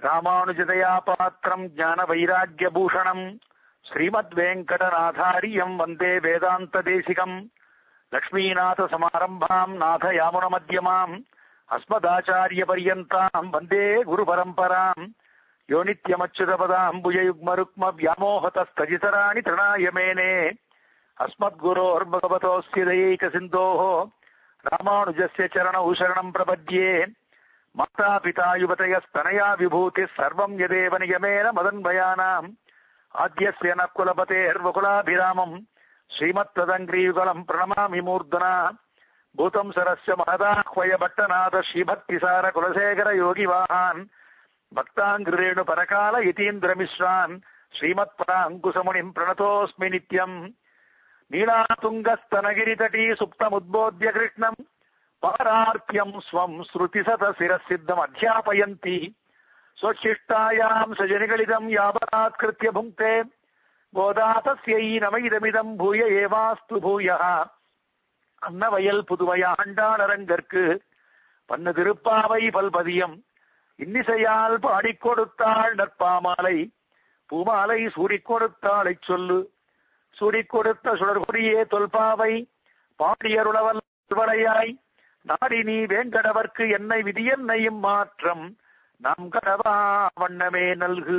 ராமானுஜதயா பாத்திரம் ஞான வைராக்கியபூஷணம் ஸ்ரீமத் வெங்கடநாதாரியம் வந்தே வேதாந்த தேசிகம் லக்ஷ்மீநாத சமாரம்பாம் நாத யாமுன மத்தியமாம் அஸ்மதாச்சாரிய பரியந்தாம் வந்தே குரு பரம்பராம் யோ நித்யமச்சுதபதாம் புஜயுக்மருக்ம வியாமோகதஸ்தஜிதராணி திருணாய மேனே अस्मद्गुरोर्भगवतोऽस्य दयैकसिन्धोः रामानुजस्य चरणौ शरणम् प्रपद्ये मातापिता युवतयस्तनया विभूतिः सर्वम् यदेव नियमेन मदन्वयानाम् आद्यस्य न कुलपतेर्वकुलाभिरामम् श्रीमत्तदङ्ग्रीयुगलम् प्रणमामि मूर्धना भूतम् सरस्य महदाह्वय भट्टनाथ श्रीभक्तिसार कुलशेखर योगिवाहान् भक्ताङ्ग्रेणु परकाल यतीन्द्रमिश्रान् श्रीमत्पराङ्कुशमुनिम् प्रणतोऽस्मि नित्यम् नीलातुङ्गस्तनगिरितटी सुप्तमुद्बोध्य कृष्णम् पारार्प्यम् स्वम् श्रुतिशतशिरःसिद्धम् अध्यापयन्ति स्वच्छिष्टायाम् सजनिगलितम् यावदात्कृत्य भुङ्क्ते गोदातस्यै नमैदमिदम् भूय एवास्तु भूयः அன்னவயல் புதுவையாண்டாளரங்கற்கு பன்னு திருப்பாவை பல்பதியம் இன்னிசையால் பாடிக் கொடுத்தாள் நற்பாமாலை பூமாலை சூடிக் கொடுத்தாளைச் சொல்லு சூடிக் கொடுத்த சுடர்கொடியே தொல்பாவை பாடியருளவல்வளையாய் நாடி நீ வேங்கடவர்க்கு என்னை விதியன்னையும் மாற்றம் நம் கடவா வண்ணமே நல்கு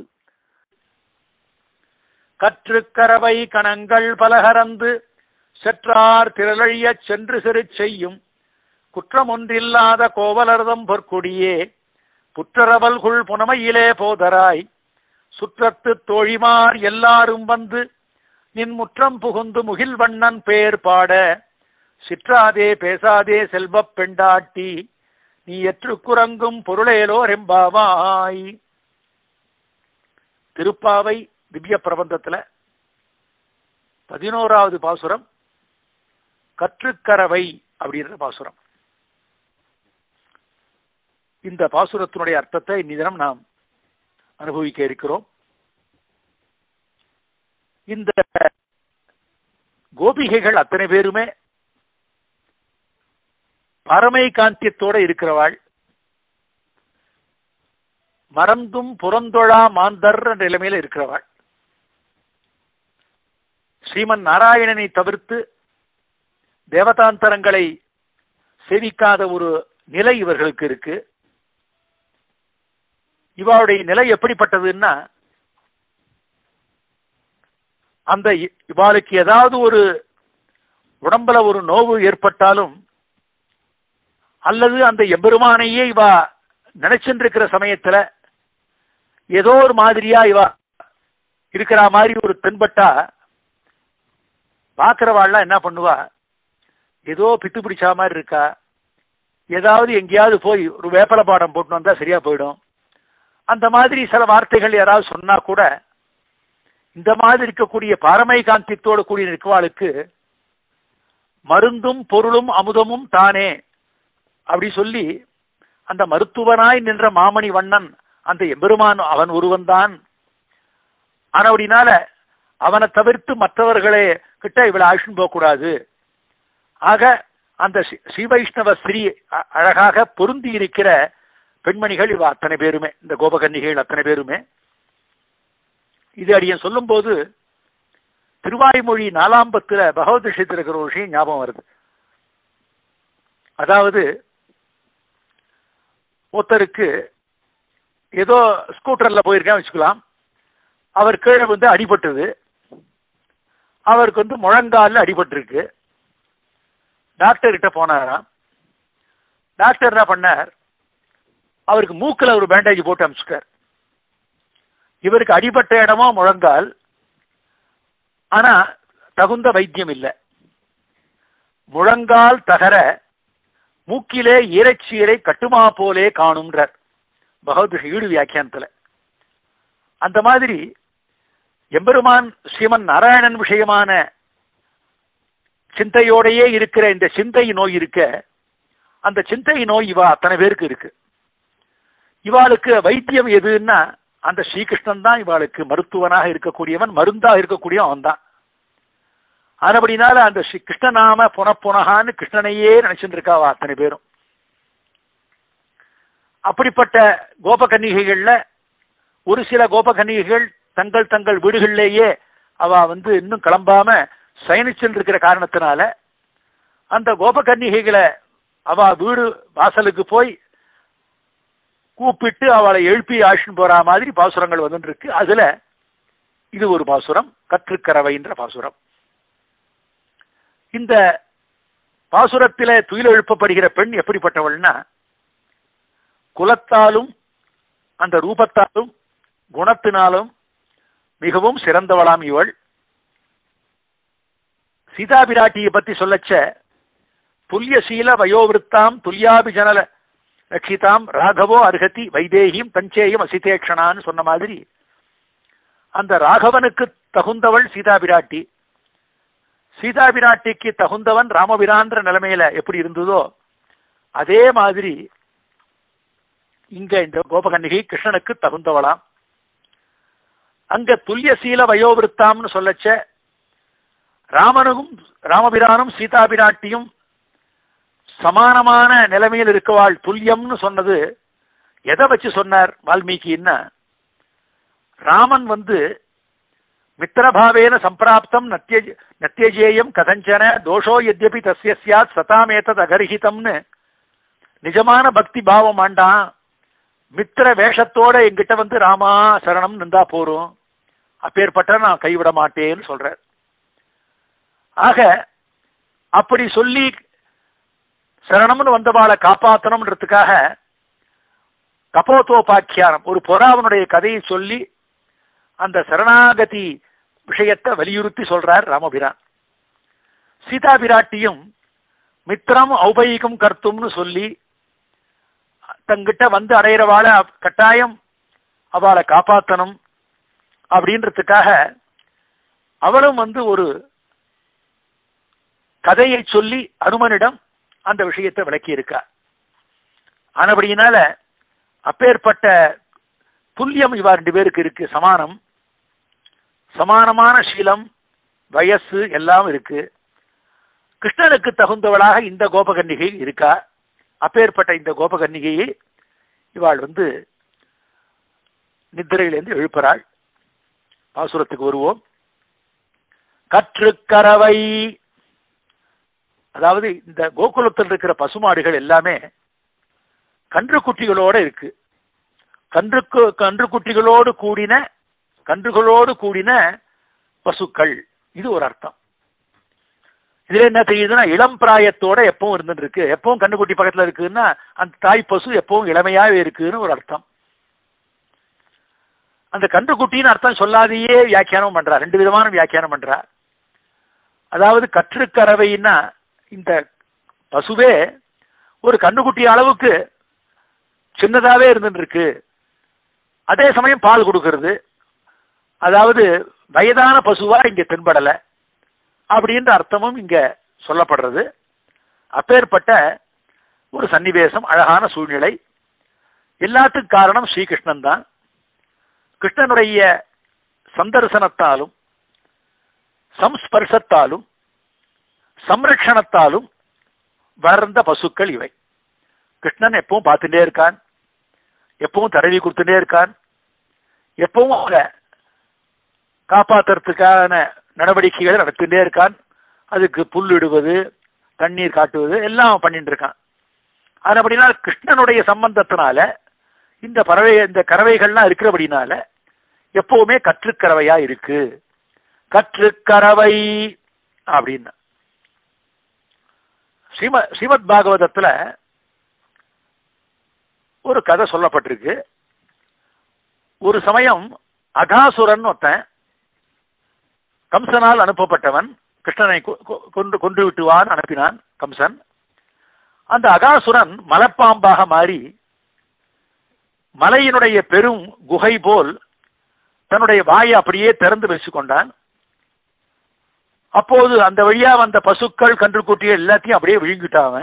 கற்றுக்கரவை கணங்கள் பலகரந்து செற்றார் திரளழியச் சென்று சிறு செய்யும் குற்றமொன்றில்லாத கோவலர்தம் பொற்கொடியே புற்றரவல்குள் புனமையிலே போதராய் சுற்றத்து தோழிமார் எல்லாரும் வந்து நின் முற்றம் புகுந்து முகில்வண்ணன் பேர் பாட சிற்றாதே பேசாதே செல்வப் பெண்டாட்டி நீ எற்று குரங்கும் பொருளேலோ ரெம்பாவாய் திருப்பாவை திவ்ய பிரபந்தத்துல பதினோராவது பாசுரம் கற்றுக்கரவை அப்படின்ற பாசுரம் இந்த பாசுரத்தினுடைய அர்த்தத்தை இந்நிதனம் நாம் அனுபவிக்க இருக்கிறோம் இந்த கோபிகைகள் அத்தனை பேருமே பரமை காந்தியத்தோட இருக்கிறவாள் மறந்தும் புறந்தொழா மாந்தர் என்ற நிலைமையில இருக்கிறவாள் ஸ்ரீமன் நாராயணனை தவிர்த்து தேவதாந்தரங்களை சேவிக்காத ஒரு நிலை இவர்களுக்கு இருக்கு இவளுடைய நிலை எப்படிப்பட்டதுன்னா அந்த இவாளுக்கு ஏதாவது ஒரு உடம்புல ஒரு நோவு ஏற்பட்டாலும் அல்லது அந்த எம்பெருமானையே இவா நினைச்சுட்டு இருக்கிற சமயத்துல ஏதோ ஒரு மாதிரியா இவா இருக்கிற மாதிரி ஒரு தென்பட்டா பாக்குறவாள்லாம் என்ன பண்ணுவா ஏதோ பித்து பிடிச்சா மாதிரி இருக்கா ஏதாவது எங்கேயாவது போய் ஒரு வேப்பல பாடம் போட்டு வந்தா சரியா போயிடும் அந்த மாதிரி சில வார்த்தைகள் யாராவது சொன்னா கூட இந்த மாதிரி இருக்கக்கூடிய பாரமை காந்தியத்தோடு கூடிய நிற்கவாளுக்கு மருந்தும் பொருளும் அமுதமும் தானே அப்படி சொல்லி அந்த மருத்துவனாய் நின்ற மாமணி வண்ணன் அந்த எம்பெருமான் அவன் ஒருவன்தான் ஆனா அப்படினால அவனை தவிர்த்து மற்றவர்களே கிட்ட இவளை ஆயுஷன் போகக்கூடாது ஆக அந்த ஸ்ரீ வைஷ்ணவ ஸ்ரீ அழகாக பொருந்தி இருக்கிற பெண்மணிகள் இவ அத்தனை பேருமே இந்த கோபகன்னிகள் அத்தனை பேருமே இது அடியன் சொல்லும் போது திருவாய்மொழி நாலாம் பத்துல பகவத் விஷயத்தில் இருக்கிற ஒரு விஷயம் ஞாபகம் வருது அதாவது ஒருத்தருக்கு ஏதோ ஸ்கூட்டர்ல போயிருக்கேன் வச்சுக்கலாம் அவர் கீழே வந்து அடிபட்டது அவருக்கு வந்து முழங்காலில் அடிபட்டிருக்கு டாக்டர் கிட்ட போனாராம் டாக்டர் என்ன பண்ணார் அவருக்கு மூக்கில் ஒரு பேண்டேஜ் போட்டு அமிச்சுட்டார் இவருக்கு அடிபட்ட இடமோ முழங்கால் ஆனா தகுந்த வைத்தியம் இல்லை முழங்கால் தகர மூக்கிலே ஈரச்சீரை கட்டுமா போலே காணும்ன்றார் பகவத் ஈடு வியாக்கியானத்துல அந்த மாதிரி எம்பெருமான் ஸ்ரீமன் நாராயணன் விஷயமான சிந்தையோடையே இருக்கிற இந்த சிந்தை நோய் இருக்க அந்த சிந்தை நோய் இவா அத்தனை பேருக்கு இருக்கு இவாளுக்கு வைத்தியம் எதுன்னா அந்த ஸ்ரீகிருஷ்ணன் தான் இவாளுக்கு மருத்துவனாக இருக்கக்கூடியவன் மருந்தா இருக்கக்கூடியவன் அவன் தான் அதுபடினால அந்த ஸ்ரீ கிருஷ்ணநாம புனப்புனகான்னு கிருஷ்ணனையே நினைச்சுட்டு இருக்காவா அத்தனை பேரும் அப்படிப்பட்ட கோபகன்னிகைகள்ல ஒரு சில கோபகன்னிகைகள் தங்கள் தங்கள் வீடுகளிலேயே அவ வந்து இன்னும் கிளம்பாம சயனிச்சுன்னு இருக்கிற காரணத்தினால அந்த கோபகன்னிகைகளை அவ வீடு வாசலுக்கு போய் கூப்பிட்டு அவளை எழுப்பி ஆஷின் போற மாதிரி பாசுரங்கள் வந்துட்டு இருக்கு அதுல இது ஒரு பாசுரம் கற்றுக்கரவைன்ற பாசுரம் இந்த பாசுரத்தில துயில் எழுப்பப்படுகிற பெண் எப்படிப்பட்டவள்னா குலத்தாலும் அந்த ரூபத்தாலும் குணத்தினாலும் மிகவும் சிறந்தவளாம் இவள் சீதா பிராட்டியை பத்தி சொல்லச்ச துல்லியசீல வயோவிருத்தாம் துல்யாபிஜனல ரட்சிதாம் ராகவோ அருகதி வைதேகியும் தஞ்சேயம் அசிதேக்ஷனான்னு சொன்ன மாதிரி அந்த ராகவனுக்கு தகுந்தவள் சீதா பிராட்டி சீதா பிராட்டிக்கு தகுந்தவன் ராமபிரான்ற நிலைமையில எப்படி இருந்ததோ அதே மாதிரி இங்க இந்த கோபகன்னிகை கிருஷ்ணனுக்கு தகுந்தவளாம் அங்க துல்லியசீல வயோவிருத்தாம்னு சொல்லச்ச ராமனும் ராமபிரானும் சீதா பிராட்டியும் சமானமான நிலைமையில் இருக்கவாள் துல்லியம்னு சொன்னது எதை வச்சு சொன்னார் வால்மீகின்னா ராமன் வந்து மித்திரபாவேன சம்பிராப்தம் நத்திய நத்தியஜேயம் கதஞ்சன தோஷோ எத்யபி தஸ்ய சியாத் சதாமேதத் அகர்ஹிதம்னு நிஜமான பக்தி பாவம் ஆண்டான் மித்திர வேஷத்தோட என்கிட்ட வந்து ராமா சரணம் நின்றா போரும் அப்பேற்பட்ட நான் கைவிட மாட்டேன்னு சொல்றார் ஆக அப்படி சொல்லி சரணம்னு வந்தவாளை காப்பாற்றணும்ன்றதுக்காக கபோத்தோபாக்கியானம் ஒரு புறாவனுடைய கதையை சொல்லி அந்த சரணாகதி விஷயத்தை வலியுறுத்தி சொல்றார் ராமபிரான் சீதா பிராட்டியும் மித்திரம் ஔபயிகம் கர்த்தும்னு சொல்லி தங்கிட்ட வந்து அடையிறவாளை கட்டாயம் அவளை காப்பாற்றணும் அப்படின்றதுக்காக அவளும் வந்து ஒரு கதையை சொல்லி அனுமனிடம் அந்த விஷயத்தை விளக்கி இருக்கா ஆனபடியினால அப்பேற்பட்ட துல்லியம் இவா ரெண்டு பேருக்கு இருக்கு சமானம் சமானமான சீலம் வயசு எல்லாம் இருக்கு கிருஷ்ணனுக்கு தகுந்தவளாக இந்த கோபகன்னிகை இருக்கா அப்பேற்பட்ட இந்த கோபகன்னிகையை இவாள் வந்து நித்திரையிலிருந்து எழுப்புறாள் பாசுரத்துக்கு வருவோம் கற்றுக்கரவை அதாவது இந்த கோகுலத்தில் இருக்கிற பசுமாடுகள் எல்லாமே கன்றுக்குட்டிகளோட இருக்கு கன்றுக்கு கன்றுக்குட்டிகளோடு கூடின கன்றுகளோடு கூடின பசுக்கள் இது ஒரு அர்த்தம் இதுல என்ன தெரியுதுன்னா இளம் பிராயத்தோட எப்பவும் இருந்துட்டு இருக்கு எப்பவும் கண்ணுக்குட்டி பக்கத்துல இருக்குன்னா அந்த தாய் பசு எப்பவும் இளமையாவே இருக்குன்னு ஒரு அர்த்தம் அந்த கன்றுக்குட்டின்னு அர்த்தம் சொல்லாதையே வியாக்கியானம் பண்றா ரெண்டு விதமான வியாக்கியானம் பண்றா அதாவது கற்றுக்கறவைன்னா இந்த பசுவே ஒரு கண்ணுக்குட்டி அளவுக்கு சின்னதாவே இருந்துட்டு இருக்கு அதே சமயம் பால் கொடுக்கிறது அதாவது வயதான பசுவா இங்க தென்படல அப்படின்ற அர்த்தமும் இங்க சொல்லப்படுறது அப்பேற்பட்ட ஒரு சன்னிவேசம் அழகான சூழ்நிலை எல்லாத்துக்கும் காரணம் ஸ்ரீகிருஷ்ணன் தான் கிருஷ்ணனுடைய சந்தர்சனத்தாலும் சம்ஸ்பர்சத்தாலும் சம்ரட்சணத்தாலும் வளர்ந்த பசுக்கள் இவை கிருஷ்ணன் எப்பவும் பார்த்துட்டே இருக்கான் எப்பவும் தடவி கொடுத்துட்டே இருக்கான் எப்பவும் அவரை காப்பாத்துறதுக்கான நடவடிக்கைகளை நடத்திட்டே இருக்கான் அதுக்கு புல் இடுவது தண்ணீர் காட்டுவது எல்லாம் பண்ணிட்டு இருக்கான் அது அப்படின்னா கிருஷ்ணனுடைய சம்பந்தத்தினால இந்த பறவை இந்த கறவைகள்லாம் இருக்கிறபடினால எப்பவுமே கற்றுக்கறவையா இருக்கு கற்றுக்கறவை அப்படின்னு ஸ்ரீம ஸ்ரீமத் பாகவதத்துல ஒரு கதை சொல்லப்பட்டிருக்கு ஒரு சமயம் அகாசுரன் ஒருத்தன் கம்சனால் அனுப்பப்பட்டவன் கிருஷ்ணனை கொன்று கொன்று விட்டுவான் அனுப்பினான் கம்சன் அந்த அகாசுரன் மலப்பாம்பாக மாறி மலையினுடைய பெரும் குகை போல் தன்னுடைய வாயை அப்படியே திறந்து வச்சுக்கொண்டான் அப்போது அந்த வழியா வந்த பசுக்கள் கன்றுக்குட்டிகள் எல்லாத்தையும் அப்படியே விழுங்கிட்டாங்க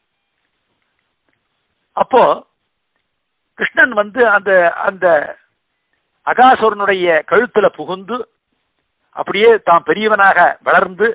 அப்போ கிருஷ்ணன் வந்து அந்த அந்த அகாசுரனுடைய கழுத்துல புகுந்து அப்படியே தாம் பெரியவனாக வளர்ந்து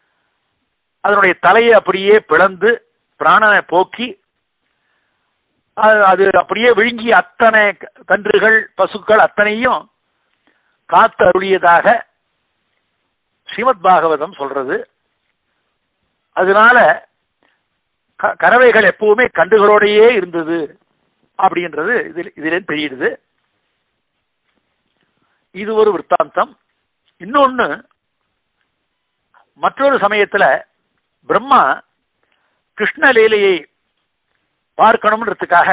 அதனுடைய தலையை அப்படியே பிளந்து பிராணனை போக்கி அது அது அப்படியே விழுங்கி அத்தனை க- கன்றுகள் பசுக்கள் அத்தனையும் காத்து அருளியதாக ஸ்ரீமத் பாகவதம் சொல்றது அதனால க- கறவைகள் எப்பவுமே கன்றுகளோடையே இருந்தது அப்படின்றது இதில் இதிலே தெரியுது இது ஒரு விற்த்தாந்தம் இன்னொன்னு மற்றொரு சமயத்துல பிரம்மா கிருஷ்ண லீலையை பார்க்கணும்ன்றதுக்காக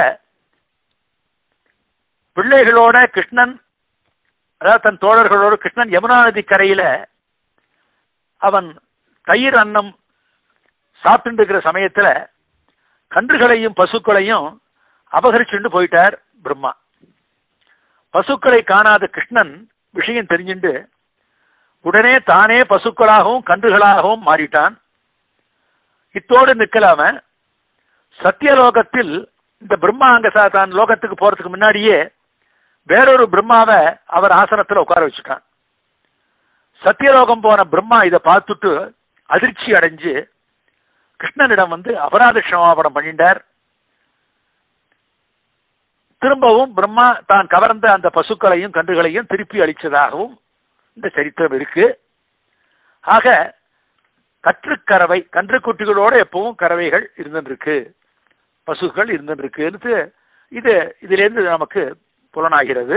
பிள்ளைகளோட கிருஷ்ணன் அதாவது தன் தோழர்களோடு கிருஷ்ணன் யமுனா நதி கரையில அவன் தயிர் அன்னம் சாப்பிட்டு இருக்கிற சமயத்துல கன்றுகளையும் பசுக்களையும் அபகரிச்சுண்டு போயிட்டார் பிரம்மா பசுக்களை காணாத கிருஷ்ணன் விஷயம் தெரிஞ்சுண்டு உடனே தானே பசுக்களாகவும் கன்றுகளாகவும் மாறிட்டான் இத்தோடு நிக்கலாம சத்தியலோகத்தில் இந்த பிரம்மா அங்க ச- தான் லோகத்துக்கு போறதுக்கு முன்னாடியே வேறொரு பிரம்மாவை அவர் ஆசனத்துல உட்கார வச்சுட்டான் சத்தியலோகம் போன பிரம்மா இதை பார்த்துட்டு அதிர்ச்சி அடைஞ்சு கிருஷ்ணனிடம் வந்து அபராத க்ஷமாபணம் பண்ணிட்டார் திரும்பவும் பிரம்மா தான் கவர்ந்த அந்த பசுக்களையும் கன்றுகளையும் திருப்பி அளிச்சதாகவும் இந்த சரித்திரம் இருக்கு ஆக கற்றுக்கறவை கன்றுக்குட்டிகளோட எப்பவும் கறவைகள் இருந்துருக்கு பசுக்கள் இருந்துருக்குன்னு இது இதிலிருந்து நமக்கு புலனாகிறது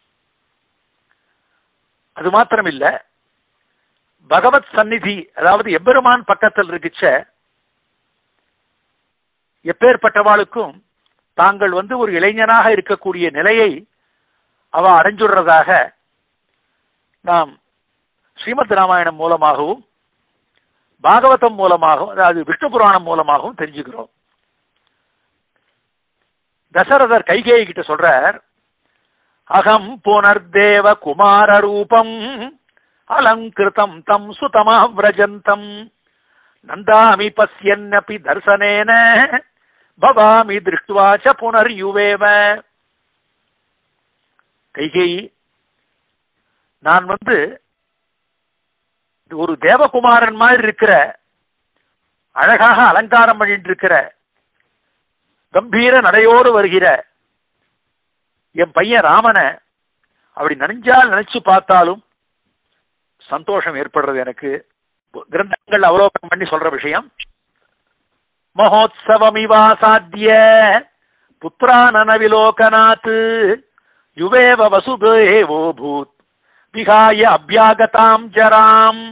அது மாத்திரம் இல்ல பகவத் சந்நிதி அதாவது எம்பெருமான் பக்கத்தில் இருக்குச்ச எப்பேற்பட்டவாளுக்கும் தாங்கள் வந்து ஒரு இளைஞனாக இருக்கக்கூடிய நிலையை அவ அடைஞ்சுடுறதாக நாம் ஸ்ரீமத் ராமாயணம் மூலமாகவும் பாகவதம் மூலமாகவும் அதாவது விஷ்ணு புராணம் மூலமாகவும் தெரிஞ்சுக்கிறோம் தசரதர் கைகேயி கிட்ட சொல்றார் அகம் புனர்தேவ குமார ரூபம் அலங்கிருதம் தம் சுதமா விரஜந்தம் நந்தாமி பசியன்னபி தர்சனேன பவாமி திருஷ்டுவா ச புனர்யுவேவ கைகேயி நான் வந்து ஒரு தேவகுமாரன் மாதிரி இருக்கிற அழகாக அலங்காரம் பண்ணிட்டு இருக்கிற கம்பீர நடையோடு வருகிற என் பையன் ராமனை அப்படி நினைஞ்சால் நினைச்சு பார்த்தாலும் சந்தோஷம் ஏற்படுறது எனக்கு கிரந்தங்கள் அவலோகனம் பண்ணி சொல்ற விஷயம் மகோத்சவமிவா சாத்திய புத்திரானனவிலோகனாத் யுவேவ வசுதேவோ பூத் விகாய அபியாகதாம் ஜராம்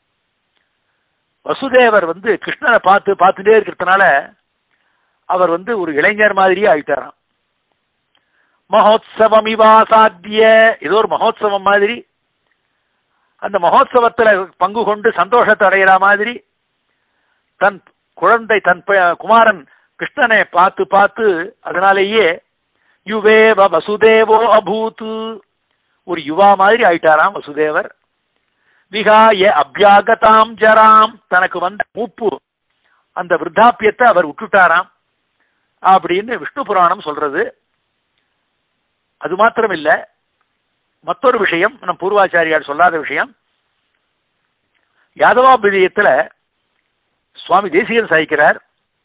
வசுதேவர் வந்து கிருஷ்ணனை பார்த்து பார்த்துட்டே இருக்கிறதுனால அவர் வந்து ஒரு இளைஞர் மாதிரியே ஆயிட்டாராம் மகோத்சவமிவா சாத்திய ஏதோ ஒரு மகோத்சவம் மாதிரி அந்த மகோத்சவத்துல பங்கு கொண்டு சந்தோஷத்தை அடையிற மாதிரி தன் குழந்தை தன் ப- குமாரன் கிருஷ்ணனை பார்த்து பார்த்து அதனாலேயே யுவேவ வசுதேவோ அபூத்து ஒரு யுவா மாதிரி ஆயிட்டாராம் வசுதேவர் விகாய அபியாகதாம் ஜராம் தனக்கு வந்த மூப்பு அந்த விருத்தாப்பியத்தை அவர் விட்டுட்டாராம் அப்படின்னு விஷ்ணு புராணம் சொல்றது அது மாத்திரம் இல்ல மற்றொரு விஷயம் நம் பூர்வாச்சாரியார் சொல்லாத விஷயம் யாதவாபிதயத்துல சுவாமி தேசிகன் சாய்க்கிறார்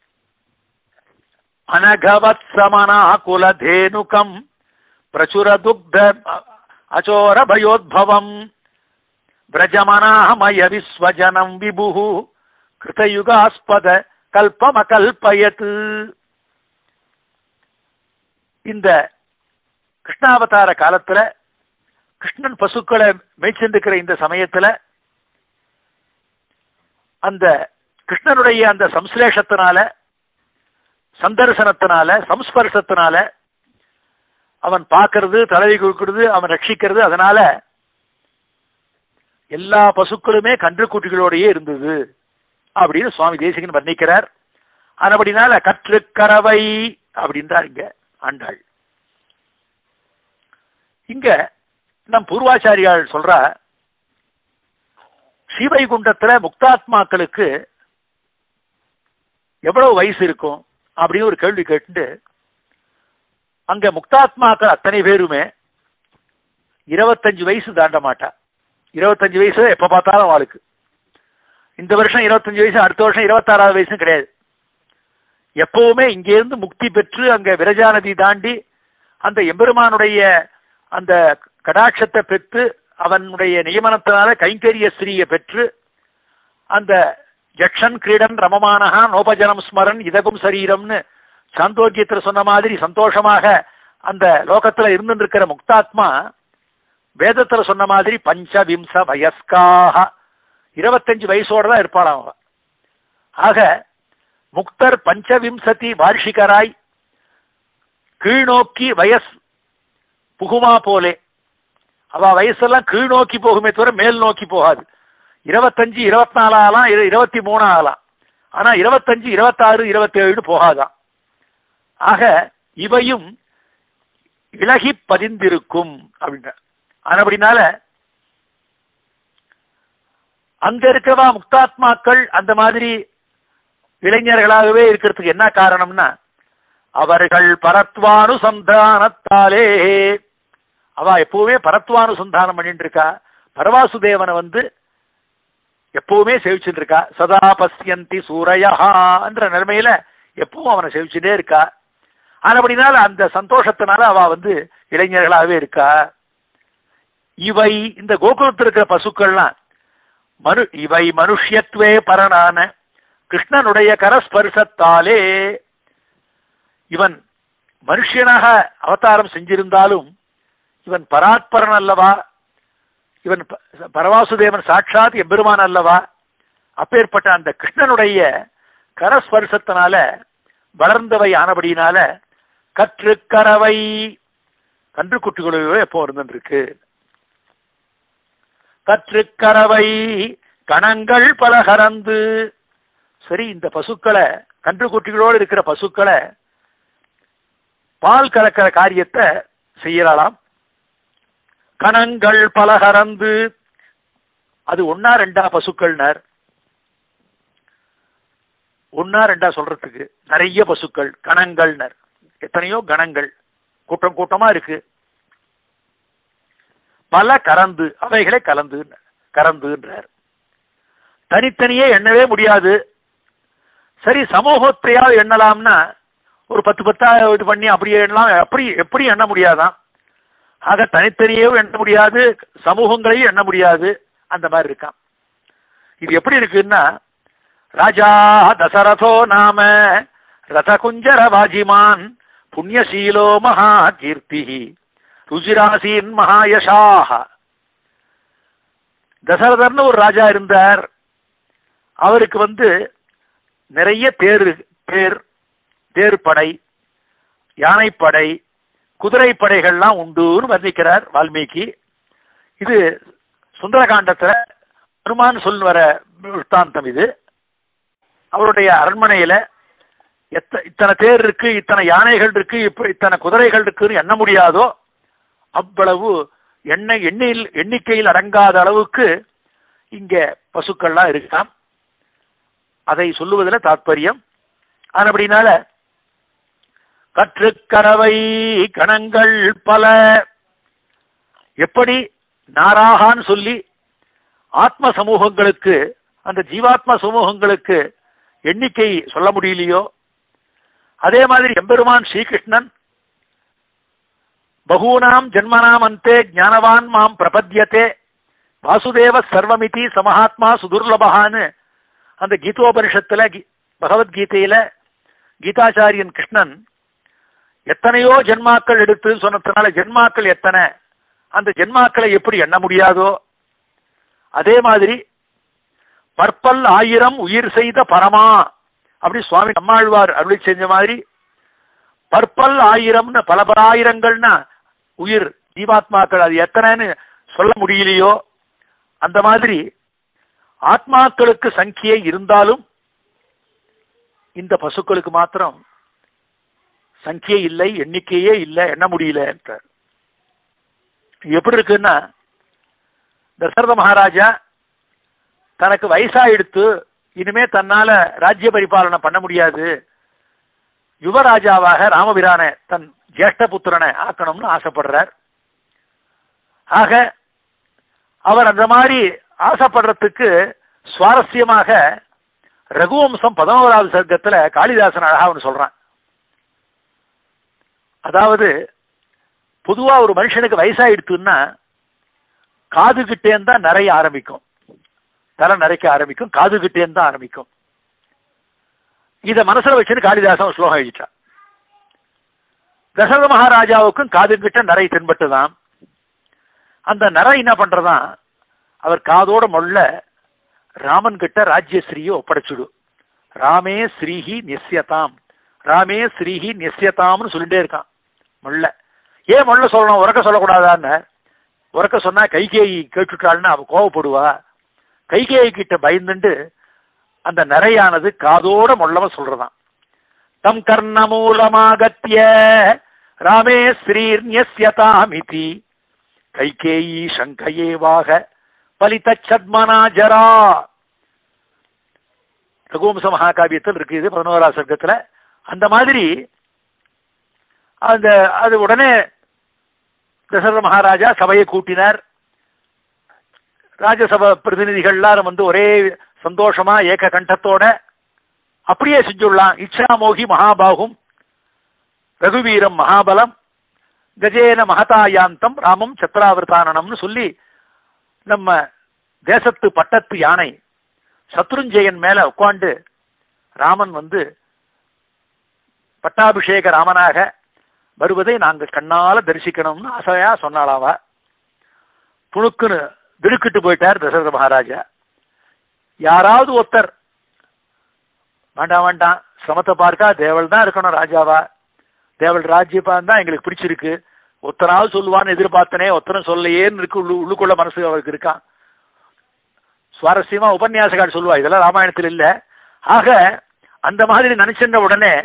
அனகவத் சமனா குலதேனுகம் பிரச்சுர துக்த அச்சோர பயோத்பவம் விரஜமனாமய விஸ்வஜனம் விபு கிருதயுகாஸ்பத கல்பமகல்பயத் இந்த கிருஷ்ணாவதார காலத்துல கிருஷ்ணன் பசுக்களை மேய்ச்சிருக்கிற இந்த சமயத்துல அந்த கிருஷ்ணனுடைய அந்த சம்ஸ்லேஷத்தினால சந்தர்சனத்தினால சம்ஸ்பர்சத்தினால அவன் பார்க்கறது தடவி கொடுக்கிறது அவன் ரட்சிக்கிறது அதனால எல்லா பசுக்களுமே கன்றுக்குட்டிகளோடையே இருந்தது அப்படின்னு சுவாமி தேசிகன் வர்ணிக்கிறார் ஆனபடினால கற்று கறவை அப்படின்றார் இங்க ஆண்டாள் இங்க நம் பூர்வாச்சாரியால் சொல்ற ஸ்ரீவைகுண்டத்துல முக்தாத்மாக்களுக்கு எவ்வளவு வயசு இருக்கும் அப்படின்னு ஒரு கேள்வி கேட்டு அங்க முக்தாத்மாக்கள் அத்தனை பேருமே இருபத்தஞ்சு வயசு தாண்ட மாட்டா இருபத்தஞ்சு வயசு எப்ப பார்த்தாலும் அவளுக்கு இந்த வருஷம் இருபத்தஞ்சு வயசு அடுத்த வருஷம் இருபத்தாறாவது வயசும் கிடையாது எப்பவுமே இங்கேருந்து முக்தி பெற்று அங்க விரஜா நதி தாண்டி அந்த எம்பெருமானுடைய அந்த கடாட்சத்தை பெற்று அவனுடைய நியமனத்தினால கைங்கரிய ஸ்ரீயை பெற்று அந்த ஜக்ஷன் கிரீடன் ரமமானஹா நோபஜனம் ஸ்மரன் இதகும் சரீரம்னு சாந்தோக்கியத்துல சொன்ன மாதிரி சந்தோஷமாக அந்த லோகத்துல இருந்துட்டு இருக்கிற முக்தாத்மா வேதத்துல சொன்ன மாதிரி பஞ்சவிம்ச வயஸ்காக இருபத்தஞ்சு வயசோட தான் இருப்பாளாம் அவ ஆக முக்தர் பஞ்சவிம்சதி வார்ஷிகராய் கீழ்நோக்கி வயஸ் புகுமா போலே அவ வயசெல்லாம் கீழ்நோக்கி போகுமே தவிர மேல் நோக்கி போகாது இருபத்தஞ்சு இருபத்தி நாலு ஆகலாம் இரு- இருபத்தி மூணு ஆகலாம் ஆனா இருபத்தஞ்சு இருபத்தாறு இருபத்தி ஏழு போகாதான் ஆக இவையும் இலகி பதிந்திருக்கும் அப்படின்ற ஆனபடினால அங்க இருக்கவா முக்தாத்மாக்கள் அந்த மாதிரி இளைஞர்களாகவே இருக்கிறதுக்கு என்ன காரணம்னா அவர்கள் பரத்வானுசந்தானத்தாலே அவ எப்பவுமே பரத்வானுசந்தானம் பண்ணிட்டு இருக்கா பரவாசுதேவனை வந்து எப்பவுமே சேவிச்சுட்டு இருக்கா சதா பஸ்யந்தி சூரையா என்ற நிலைமையில எப்பவும் அவனை சேவிச்சுட்டே இருக்கா ஆனபடினால அந்த சந்தோஷத்தினால அவ வந்து இளைஞர்களாகவே இருக்கா இவை இந்த கோகுலத்தில் இருக்கிற பசுக்கள்லாம் மனு இவை மனுஷ்யத்வே பரனான கிருஷ்ணனுடைய கரஸ்பர்சத்தாலே இவன் மனுஷனாக அவதாரம் செஞ்சிருந்தாலும் இவன் பராத்பரன் அல்லவா இவன் ப- பரவாசுதேவன் சாட்சாத் எம்பெருமான் அல்லவா அப்பேற்பட்ட அந்த கிருஷ்ணனுடைய கரஸ்பர்சத்தினால வளர்ந்தவை ஆனபடியினால கற்று கறவை கன்று குட்டிகளோ எப்போ இருந்துருக்கு கற்று கறவை கணங்கள் பல கறந்து சரி இந்த பசுக்களை கன்று குட்டிகளோடு இருக்கிற பசுக்களை பால் கலக்கிற காரியத்தை செய்யலாம் கணங்கள் பல கறந்து அது ஒன்னா ரெண்டா பசுக்கள்னர் ஒன்னா ரெண்டா சொல்றதுக்கு நிறைய பசுக்கள் கணங்கள்னர் எத்தனையோ கணங்கள் கூட்டம் கூட்டமா இருக்கு பல கறந்து அவைகளை கலந்து கறந்துன்றார் தனித்தனியே எண்ணவே முடியாது சரி சமூகத்தையாவது எண்ணலாம்னா ஒரு பத்து பத்தா இது பண்ணி அப்படியே எண்ணலாம் அப்படி எப்படி எண்ண முடியாதான் ஆக தனித்தனியவும் எண்ண முடியாது சமூகங்களையும் எண்ண முடியாது அந்த மாதிரி இருக்கான் இது எப்படி இருக்குன்னா ராஜா தசரதோ நாம ரதகுஞ்சர வாஜிமான் புண்ணியசீலோ மகா கீர்த்தி ருஜிராசீன் மகாயஷாக தசரதர்னு ஒரு ராஜா இருந்தார் அவருக்கு வந்து நிறைய தேர் தேர் தேர்ப்படை யானைப்படை குதிரைப்படைகள்லாம் உண்டுன்னு வர்ணிக்கிறார் வால்மீகி இது சுந்தரகாண்டத்துல பெருமான் சொல் வர விற்த்தாந்தம் இது அவருடைய அரண்மனையில எத்த இத்தனை தேர் இருக்கு இத்தனை யானைகள் இருக்கு இப்ப இத்தனை குதிரைகள் இருக்குன்னு எண்ண முடியாதோ அவ்வளவு எண்ணெய் எண்ணில் எண்ணிக்கையில் அடங்காத அளவுக்கு இங்க பசுக்கள்லாம் இருக்காம் அதை சொல்லுவதில் தாற்பயம் அப்படினால கற்றுக்கறவை கணங்கள் பல எப்படி நாராகான்னு சொல்லி ஆத்ம சமூகங்களுக்கு அந்த ஜீவாத்ம சமூகங்களுக்கு எண்ணிக்கை சொல்ல முடியலையோ அதே மாதிரி எம்பெருமான் ஸ்ரீகிருஷ்ணன் பகூனாம் ஜன்மனாம் அந்தே ஞானவான் மாம் பிரபத்யத்தே வாசுதேவ சர்வமிதி சமஹாத்மா சுதுர்லபகான்னு அந்த கீதோபனிஷத்துல கீ- பகவத்கீதையில கீதாச்சாரியன் கிருஷ்ணன் எத்தனையோ ஜென்மாக்கள் எடுத்து சொன்னதுனால ஜென்மாக்கள் எத்தனை அந்த ஜென்மாக்களை எப்படி எண்ண முடியாதோ அதே மாதிரி பற்பல் ஆயிரம் உயிர் செய்த பரமா அப்படி சுவாமி நம்மாழ்வார் அருளி செஞ்ச மாதிரி பற்பல் ஆயிரம்னு பல பல ஆயிரங்கள்னா உயிர் ஜீவாத்மாக்கள் அது எத்தனைன்னு சொல்ல முடியலையோ அந்த மாதிரி ஆத்மாக்களுக்கு சங்கியை இருந்தாலும் இந்த பசுக்களுக்கு மாத்திரம் சங்கியை இல்லை எண்ணிக்கையே இல்லை எண்ண முடியல என்றார் இது எப்படி இருக்குன்னா தசரத மகாராஜா தனக்கு வயசாயிடுத்து இனிமே தன்னால ராஜ்ய பரிபாலனை பண்ண முடியாது யுவராஜாவாக ராமபிரான தன் ஜேஷ்ட புத்திரனை ஆக்கணும்னு ஆசைப்படுறார் ஆக அவர் அந்த மாதிரி ஆசைப்படுறதுக்கு சுவாரஸ்யமாக ரகுவம்சம் பதினோராவது சர்க்கத்துல காளிதாசன் அழகா ஒன்று சொல்றான் அதாவது பொதுவா ஒரு மனுஷனுக்கு வயசாயிடுத்துன்னா காது கிட்டேன்னு தான் நிறைய ஆரம்பிக்கும் தலை நிறைக்க ஆரம்பிக்கும் காது கிட்டேன்னு தான் ஆரம்பிக்கும் இத மனசுல வச்சுட்டு காளிதாசன் ஒரு ஸ்லோகம் எழுதிட்டான் தசரத மகாராஜாவுக்கும் காது கிட்ட நிறை தென்பட்டுதான் அந்த நிறை என்ன பண்றதான் அவர் காதோட மொள்ள ராமன் கிட்ட ராஜ்யஸ்ரீயை ஒப்படைச்சுடு ராமே ஸ்ரீஹி நிஸ்யதாம் ராமே ஸ்ரீஹி நிஸ்யதாம்னு சொல்லிட்டே இருக்கான் மொள்ள ஏன் மொள்ள சொல்லணும் உறக்க சொல்லக்கூடாதான்னு உறக்க சொன்னா கைகேயி கேட்டுட்டாள்னு அவ கோவப்படுவா கைகேயி கிட்ட பயந்துண்டு அந்த நிறையானது காதோட மொள்ளவ சொல்றதாம் தம் கர்ணமூலமாகத்திய ராமே ஸ்ரீர்நியஸ்யதாமிதி கைகேயி சங்கையேவாக பலிதச்சத்மனா ஜரா ரகுவம்ச மகாகாவியத்தில் இருக்கு இது பதினோரா சர்க்கத்துல அந்த மாதிரி அந்த அது உடனே தசரத மகாராஜா சபையை கூட்டினார் ராஜசபா பிரதிநிதிகள் எல்லாரும் வந்து ஒரே சந்தோஷமா ஏக கண்டத்தோட அப்படியே செஞ்சுடலாம் இச்சாமோகி மகாபாகும் ரகுவீரம் மகாபலம் கஜேன மகதாயாந்தம் ராமம் சத்ராவிரதானனம்னு சொல்லி நம்ம தேசத்து பட்டத்து யானை சத்ருஞ்சயன் மேல உட்காந்து ராமன் வந்து பட்டாபிஷேக ராமனாக வருவதை நாங்கள் கண்ணால தரிசிக்கணும்னு அசையா சொன்னாலாவா துணுக்குன்னு திடுக்கிட்டு போயிட்டார் தசரத மகாராஜா யாராவது ஒருத்தர் வேண்டாம் வேண்டாம் சிரமத்தை பார்க்கா தேவல் தான் இருக்கணும் ராஜாவா தேவல் ராஜ்யபான் தான் எங்களுக்கு பிடிச்சிருக்கு ஒத்தனாவது சொல்லுவான்னு எதிர்பார்த்தனே ஒத்தனும் சொல்லலையேன்னு இருக்கு உள்ளு உள்ளுக்குள்ள மனசு அவருக்கு இருக்கான் சுவாரஸ்யமா உபன்யாசகார் சொல்லுவா இதெல்லாம் ராமாயணத்தில் இல்ல ஆக அந்த மாதிரி நினைச்சிருந்த உடனே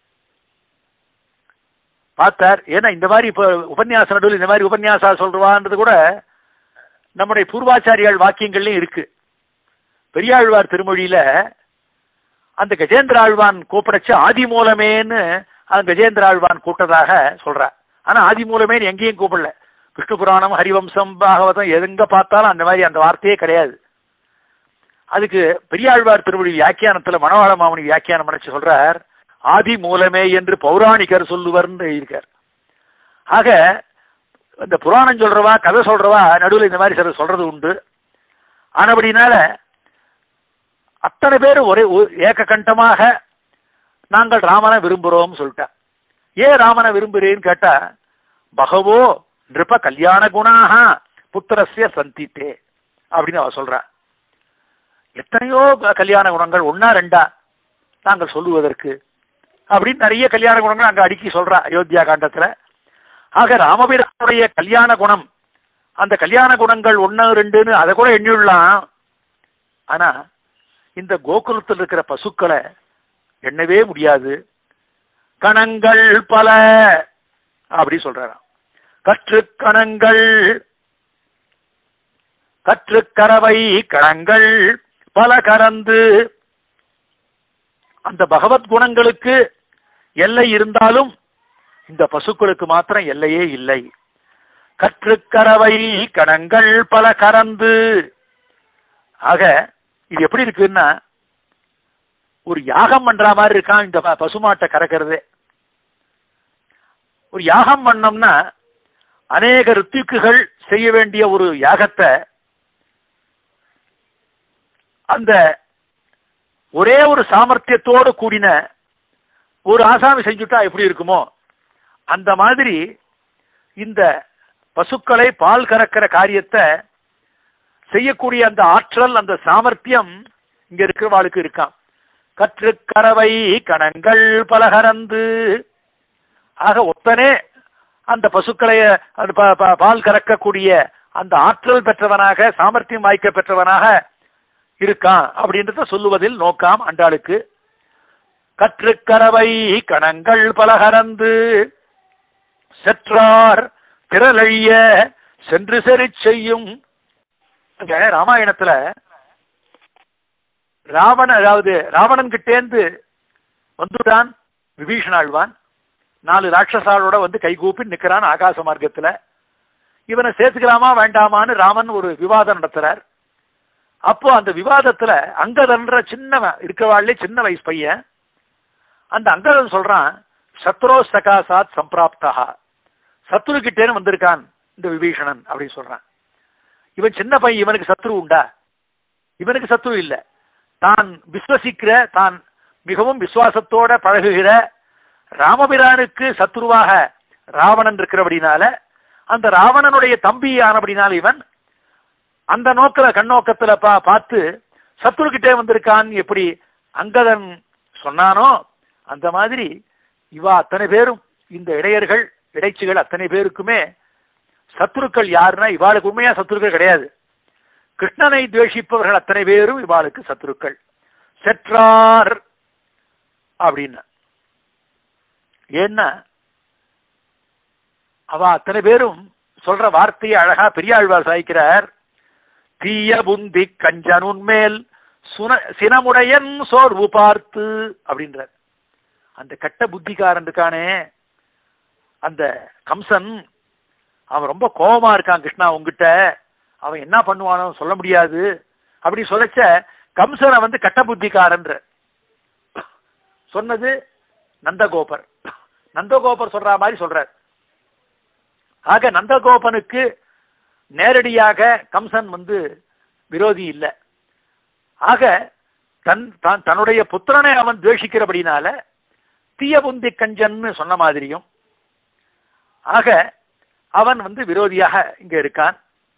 பார்த்தார் ஏன்னா இந்த மாதிரி இப்ப உபன்யாச நடுவில் இந்த மாதிரி உபன்யாசா சொல்றான்றது கூட நம்முடைய பூர்வாச்சாரியால் வாக்கியங்கள்லயும் இருக்கு பெரியாழ்வார் திருமொழியில அந்த கஜேந்திர ஆழ்வான் கூப்பிடச்சு ஆதி மூலமேன்னு அந்த கஜேந்திர ஆழ்வான் கூட்டதாக சொல்றார் ஆனா ஆதி மூலமேன்னு எங்கேயும் கூப்பிடல விஷ்ணு புராணம் ஹரிவம்சம் பாகவதம் எங்க பார்த்தாலும் அந்த மாதிரி அந்த வார்த்தையே கிடையாது அதுக்கு பெரியாழ்வார் திருமொழி வியாக்கியானத்துல மணவாள மாமணி வியாக்கியானம் நினைச்சு சொல்றார் ஆதி மூலமே என்று பௌராணிகர் சொல்லுவர்னு எழுதியிருக்கார் ஆக இந்த புராணம் சொல்றவா கதை சொல்றவா நடுவில் இந்த மாதிரி சிலர் சொல்றது உண்டு ஆனபடினால அத்தனை பேர் ஒரே ஒ- ஏக கண்டமாக நாங்கள் ராமனை விரும்புறோம் சொல்லிட்டா ஏன் ராமனை விரும்புறேன்னு கேட்டா பகவோ நிருப கல்யாண குணாக புத்திரஸ்ய சந்தித்தே அப்படின்னு அவ சொல்றா எத்தனையோ க- கல்யாண குணங்கள் ஒன்னா ரெண்டா நாங்கள் சொல்லுவதற்கு அப்படின்னு நிறைய கல்யாண குணங்கள் அங்க அடுக்கி சொல்றா அயோத்தியா காண்டத்துல ஆக ராமபிரானுடைய கல்யாண குணம் அந்த கல்யாண குணங்கள் ஒன்னு ரெண்டுன்னு அதை கூட எண்ணிடலாம் ஆனா இந்த கோகுலத்தில் இருக்கிற பசுக்களை எண்ணவே முடியாது கணங்கள் பல அப்படி சொல்றாராம் கற்று கணங்கள் கற்று கறவை கணங்கள் பல கறந்து அந்த பகவத் குணங்களுக்கு எல்லை இருந்தாலும் இந்த பசுக்களுக்கு மாத்திரம் எல்லையே இல்லை கற்று கறவை கணங்கள் பல கறந்து ஆக இது எப்படி இருக்குன்னா ஒரு யாகம் பண்ற மாதிரி இருக்கான் இந்த ப- பசுமாட்டை கறக்கிறது ஒரு யாகம் பண்ணோம்னா அநேக ரித்துக்குகள் செய்ய வேண்டிய ஒரு யாகத்தை அந்த ஒரே ஒரு சாமர்த்தியத்தோடு கூடின ஒரு ஆசாமி செஞ்சுட்டா எப்படி இருக்குமோ அந்த மாதிரி இந்த பசுக்களை பால் கறக்கிற காரியத்தை செய்யக்கூடிய அந்த ஆற்றல் அந்த சாமர்த்தியம் இங்க இருக்கிறவாளுக்கு இருக்கான் கற்று கறவை கணங்கள் பலகரந்து ஆக ஒத்தனே அந்த பசுக்களை அந்த ப- ப- பால் கறக்கக்கூடிய அந்த ஆற்றல் பெற்றவனாக சாமர்த்தியம் வாய்க்க பெற்றவனாக இருக்கான் அப்படின்றத சொல்லுவதில் நோக்காம் அண்டாளுக்கு கற்று கறவை கணங்கள் பலகரந்து செற்றார் திரளழிய சென்று செறி செய்யும் அங்க ராமாயணத்துல ராவண அதாவது ராவணன் கிட்டேந்து வந்துட்டான் விபீஷணாழ்வான் நாலு ராட்சசாளோட வந்து கைகூப்பி நிக்கிறான் ஆகாச மார்க்கத்துல இவனை சேர்த்துக்கலாமா வேண்டாமான்னு ராமன் ஒரு விவாதம் நடத்துறார் அப்போ அந்த விவாதத்துல அங்கதன்ற சின்னவன் இருக்கவாள்லே சின்ன வயசு பையன் அந்த அங்கதன் சொல்றான் சத்ரோ சகாசாத் சம்பிராப்தா சத்ரு கிட்டேன்னு வந்திருக்கான் இந்த விபீஷணன் அப்படின்னு சொல்றான் இவன் சின்ன பையன் இவனுக்கு சத்ரு உண்டா இவனுக்கு சத்ரு இல்ல தான் விஸ்வசிக்கிற தான் மிகவும் விசுவாசத்தோட பழகுகிற ராமபிரானுக்கு சத்ருவாக ராவணன் இருக்கிறபடினால அந்த ராவணனுடைய தம்பி ஆனபடினால இவன் அந்த நோக்கில கண்ணோக்கத்துல பா பார்த்து சத்ருகிட்டே வந்திருக்கான் எப்படி அங்கதன் சொன்னானோ அந்த மாதிரி இவா அத்தனை பேரும் இந்த இடையர்கள் இடைச்சிகள் அத்தனை பேருக்குமே சத்துருக்கள் யாருன்னா இவாளுக்கு உண்மையா சத்துருக்கள் கிடையாது கிருஷ்ணனை துவேஷிப்பவர்கள் அத்தனை பேரும் இவாளுக்கு சத்துருக்கள் செற்றார் அப்படின்னு ஏன்னா அவ அத்தனை பேரும் சொல்ற வார்த்தையை அழகா பெரியாழ்வார் சாய்க்கிறார் தீய புந்தி கஞ்சனுன் மேல் சுன சினமுடையன் சோர்வு பார்த்து அப்படின்றார் அந்த கெட்ட புத்திக்காரன் இருக்கானே அந்த கம்சன் அவன் ரொம்ப கோபமா இருக்கான் கிருஷ்ணா உங்ககிட்ட அவன் என்ன பண்ணுவானோ சொல்ல முடியாது அப்படி சொல்லச்ச கம்சனை வந்து கட்ட புத்திக்காரன்ற சொன்னது நந்தகோபர் நந்தகோபர் சொல்ற மாதிரி சொல்றார் ஆக நந்தகோபனுக்கு நேரடியாக கம்சன் வந்து விரோதி இல்லை ஆக தன் தான் தன்னுடைய புத்திரனை அவன் துவேஷிக்கிறபடினால தீயபுந்தி கஞ்சன்னு சொன்ன மாதிரியும் ஆக அவன் வந்து விரோதியாக இங்க இருக்கான்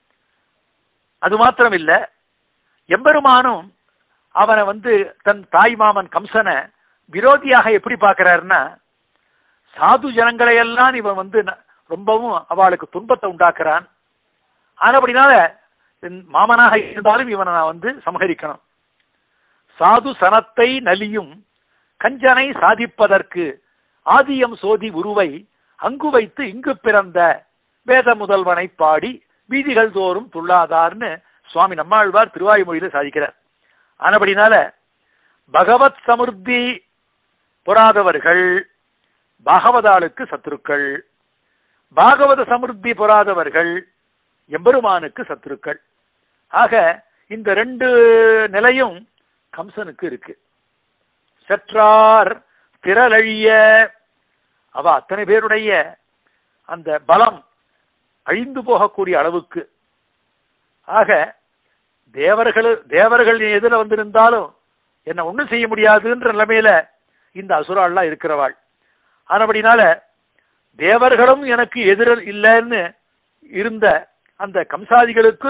அது மாத்திரம் இல்ல எம்பெருமானும் அவனை வந்து தன் தாய் மாமன் கம்சனை விரோதியாக எப்படி பார்க்கிறாருன்னா சாது ஜனங்களை எல்லாம் இவன் வந்து ந- ரொம்பவும் அவளுக்கு துன்பத்தை உண்டாக்குறான் ஆனபடினால என் மாமனாக இருந்தாலும் இவனை நான் வந்து சமகரிக்கணும் சாது சனத்தை நலியும் கஞ்சனை சாதிப்பதற்கு ஆதியம் சோதி உருவை அங்கு வைத்து இங்கு பிறந்த வேத முதல்வனை பாடி வீதிகள் தோறும் துள்ளாதார்னு சுவாமி நம்மாழ்வார் திருவாய்மொழியில சாதிக்கிறார் ஆனபடினால பகவத் சமுர்த்தி பொறாதவர்கள் பாகவதாளுக்கு சத்துருக்கள் பாகவத சமுர்த்தி பொறாதவர்கள் எம்பெருமானுக்கு சத்துருக்கள் ஆக இந்த ரெண்டு நிலையும் கம்சனுக்கு இருக்கு செற்றார் திரளழிய அவ அத்தனை பேருடைய அந்த பலம் அழிந்து போகக்கூடிய அளவுக்கு ஆக தேவர்கள் தேவர்கள் எதுல வந்திருந்தாலும் என்ன ஒண்ணும் செய்ய முடியாதுன்ற நிலைமையில இந்த அசுராள்லாம் இருக்கிறவாள் ஆனபடினால தேவர்களும் எனக்கு எதிர இல்லைன்னு இருந்த அந்த கம்சாதிகளுக்கு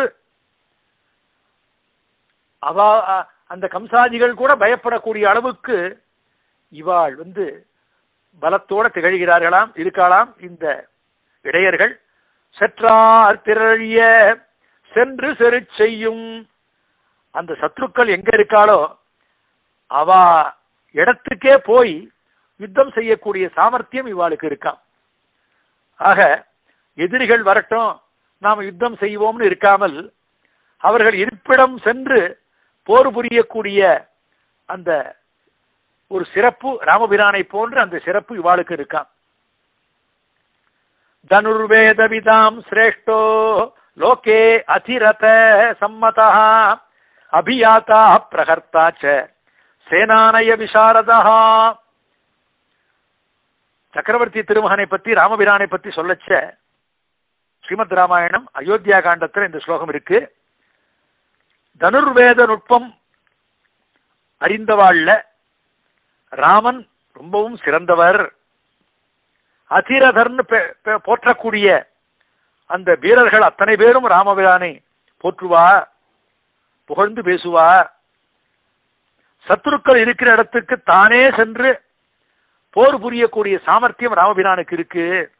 அவ அ- அந்த கம்சாதிகள் கூட பயப்படக்கூடிய அளவுக்கு இவாள் வந்து பலத்தோட திகழ்கிறார்களாம் இருக்கலாம் இந்த இடையர்கள் செற்றார் திரழிய சென்று செரு செய்யும் அந்த சத்ருக்கள் எங்க இருக்காளோ அவ இடத்துக்கே போய் யுத்தம் செய்யக்கூடிய சாமர்த்தியம் இவாளுக்கு இருக்காம் ஆக எதிரிகள் வரட்டும் நாம் யுத்தம் செய்வோம்னு இருக்காமல் அவர்கள் இருப்பிடம் சென்று போர் புரியக்கூடிய அந்த ஒரு சிறப்பு ராமபிரானை போன்ற அந்த சிறப்பு இவாளுக்கு இருக்காம் தனுர்வேதவிதாம் சிரேஷ்டோ லோகே அதிரத சம்மதா அபியாத்தா பிரகர்த்தா ச சேனானய விசாரதா சக்கரவர்த்தி திருமகனை பத்தி ராமபிரானை பத்தி சொல்லச்ச ஸ்ரீமத் ராமாயணம் அயோத்தியா காண்டத்துல இந்த ஸ்லோகம் இருக்கு தனுர்வேத நுட்பம் அறிந்தவாழ்ல ராமன் ரொம்பவும் சிறந்தவர் அதிரதர்னு பெ- பெ- போற்றக்கூடிய அந்த வீரர்கள் அத்தனை பேரும் ராமபிரானை போற்றுவா புகழ்ந்து பேசுவா சத்துருக்கள் இருக்கிற இடத்துக்கு தானே சென்று போர் புரியக்கூடிய சாமர்த்தியம் ராமபிரானுக்கு இருக்கு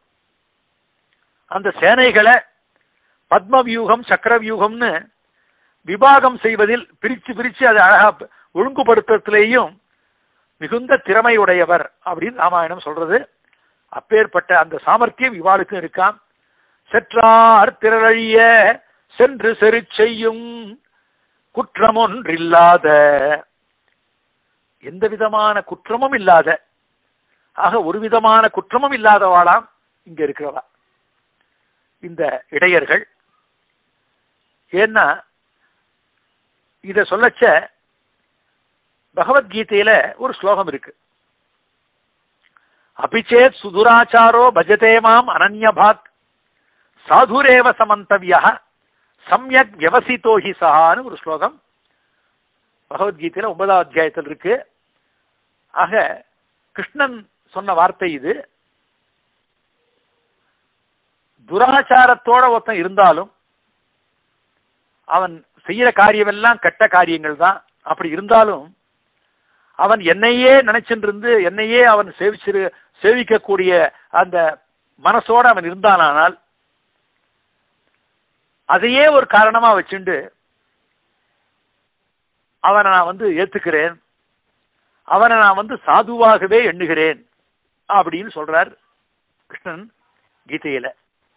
அந்த சேனைகளை பத்ம வியூகம் சக்கர வியூகம்னு விபாகம் செய்வதில் பிரிச்சு பிரிச்சு அதை அழகா ஒழுங்குபடுத்துறதுலேயும் மிகுந்த திறமை உடையவர் அப்படின்னு ராமாயணம் சொல்றது அப்பேற்பட்ட அந்த சாமர்த்தியம் இவாளுக்கும் இருக்காம் செற்றார் திரழிய சென்று செரு செய்யும் குற்றமொன்றில்லாத எந்த விதமான குற்றமும் இல்லாத ஆக ஒரு விதமான குற்றமும் இல்லாதவாளாம் இங்க இருக்கிறவா இந்த இடையர்கள் ஏன்னா இத சொல்லச்ச பகவத்கீதையில ஒரு ஸ்லோகம் இருக்கு அபிச்சேத் சுதுராச்சாரோ பஜதே மாம் அனன்யபாக் சாதுரேவ சமந்தவியா சம்யக் வியவசித்தோ ஹி சஹான்னு ஒரு ஸ்லோகம் பகவத்கீதையில ஒன்பதாம் அத்தியாயத்தில் இருக்கு ஆக கிருஷ்ணன் சொன்ன வார்த்தை இது துராச்சாரத்தோட ஒருத்தன் இருந்தாலும் அவன் செய்யற காரியமெல்லாம் கெட்ட காரியங்கள் தான் அப்படி இருந்தாலும் அவன் என்னையே நினைச்சுட்டு இருந்து என்னையே அவன் சேவிச்சிரு சேவிக்கக்கூடிய அந்த மனசோட அவன் இருந்தானால் அதையே ஒரு காரணமா வச்சுண்டு அவனை நான் வந்து ஏத்துக்கிறேன் அவனை நான் வந்து சாதுவாகவே எண்ணுகிறேன் அப்படின்னு சொல்றார் கிருஷ்ணன் கீதையில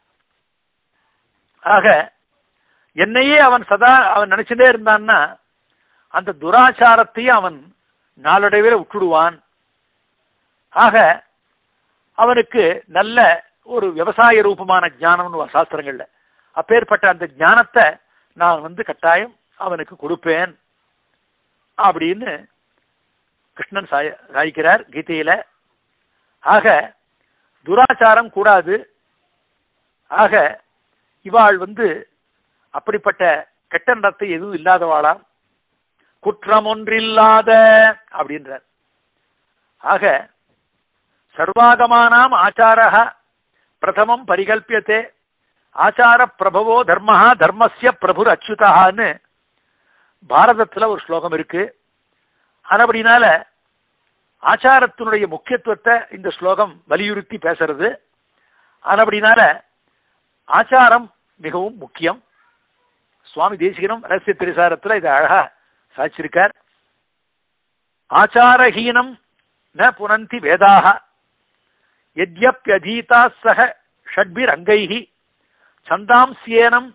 ஆக என்னையே அவன் சதா அவன் நினைச்சுட்டே இருந்தான்னா அந்த துராச்சாரத்தையும் அவன் நாளடைவில் விட்டுடுவான் ஆக அவனுக்கு நல்ல ஒரு விவசாய ரூபமான ஞானம்னு வரும் சாஸ்திரங்கள்ல அப்பேற்பட்ட அந்த ஞானத்தை நான் வந்து கட்டாயம் அவனுக்கு கொடுப்பேன் அப்படின்னு கிருஷ்ணன் சாய சாய்க்கிறார் கீதையில ஆக துராச்சாரம் கூடாது ஆக இவாள் வந்து அப்படிப்பட்ட கெட்ட நடத்தை எதுவும் இல்லாதவாளாம் குற்றம் ஒன்றில்லாத அப்படின்றார் ஆக சர்வாகமானாம் ஆச்சாரக பிரதமம் பரிகல்பியத்தே ஆச்சார பிரபவோ தர்மஹா தர்மஸ்ய பிரபுர் அச்சுதான்னு பாரதத்துல ஒரு ஸ்லோகம் இருக்கு ஆனபடினால ஆச்சாரத்தினுடைய முக்கியத்துவத்தை இந்த ஸ்லோகம் வலியுறுத்தி பேசுறது ஆனபடினால ஆச்சாரம் மிகவும் முக்கியம் சுவாமி தேசிகனும் ரகசிய திரிசாரத்துல இதை அழகா சாய்ச்சிருக்கார் ஆச்சாரஹீனம் ந புனந்தி வேதாக எத்யப்யதீதா சக ஷட்பிர் அங்கைஹி சந்தாம்சியேனம்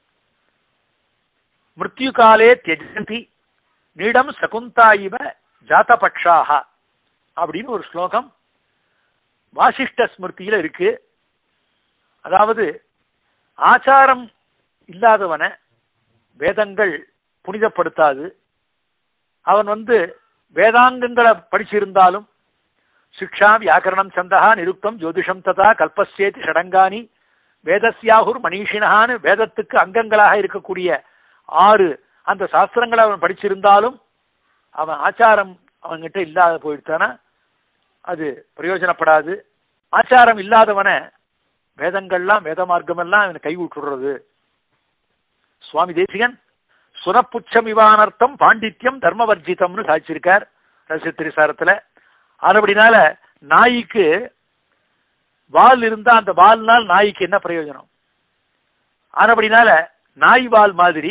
மிருத்யுகாலே தியஜந்தி நீடம் சகுந்தா இவ ஜாத்தபக்ஷாக அப்படின்னு ஒரு ஸ்லோகம் வாசிஷ்ட ஸ்மிருதியில இருக்கு அதாவது ஆச்சாரம் இல்லாதவனை வேதங்கள் புனிதப்படுத்தாது அவன் வந்து வேதாங்கங்களை படிச்சிருந்தாலும் சிக்ஷா வியாக்கரணம் சந்தகா நிருக்தம் ஜோதிஷம் ததா கல்பஸ்யேதி ஷடங்கானி வேதஸ்யாகுர் மணீஷினஹான்னு வேதத்துக்கு அங்கங்களாக இருக்கக்கூடிய ஆறு அந்த சாஸ்திரங்களை அவன் படிச்சிருந்தாலும் அவன் ஆச்சாரம் அவன்கிட்ட இல்லாத போயிடுத்தானா அது பிரயோஜனப்படாது ஆச்சாரம் இல்லாதவனை வேதங்கள்லாம் வேத மார்க்கமெல்லாம் அவனை கை விட்டுடுறது சுவாமி தேசிகன் சுனப்புச்சம் இவானர்த்தம் பாண்டித்யம் தர்மவர்ஜிதம்னு சாதிச்சிருக்கார் ரசித்திரிசாரத்துல அதுபடினால நாய்க்கு வால் இருந்தா அந்த வால்னால் நாய்க்கு என்ன பிரயோஜனம் ஆனபடினால நாய் வால் மாதிரி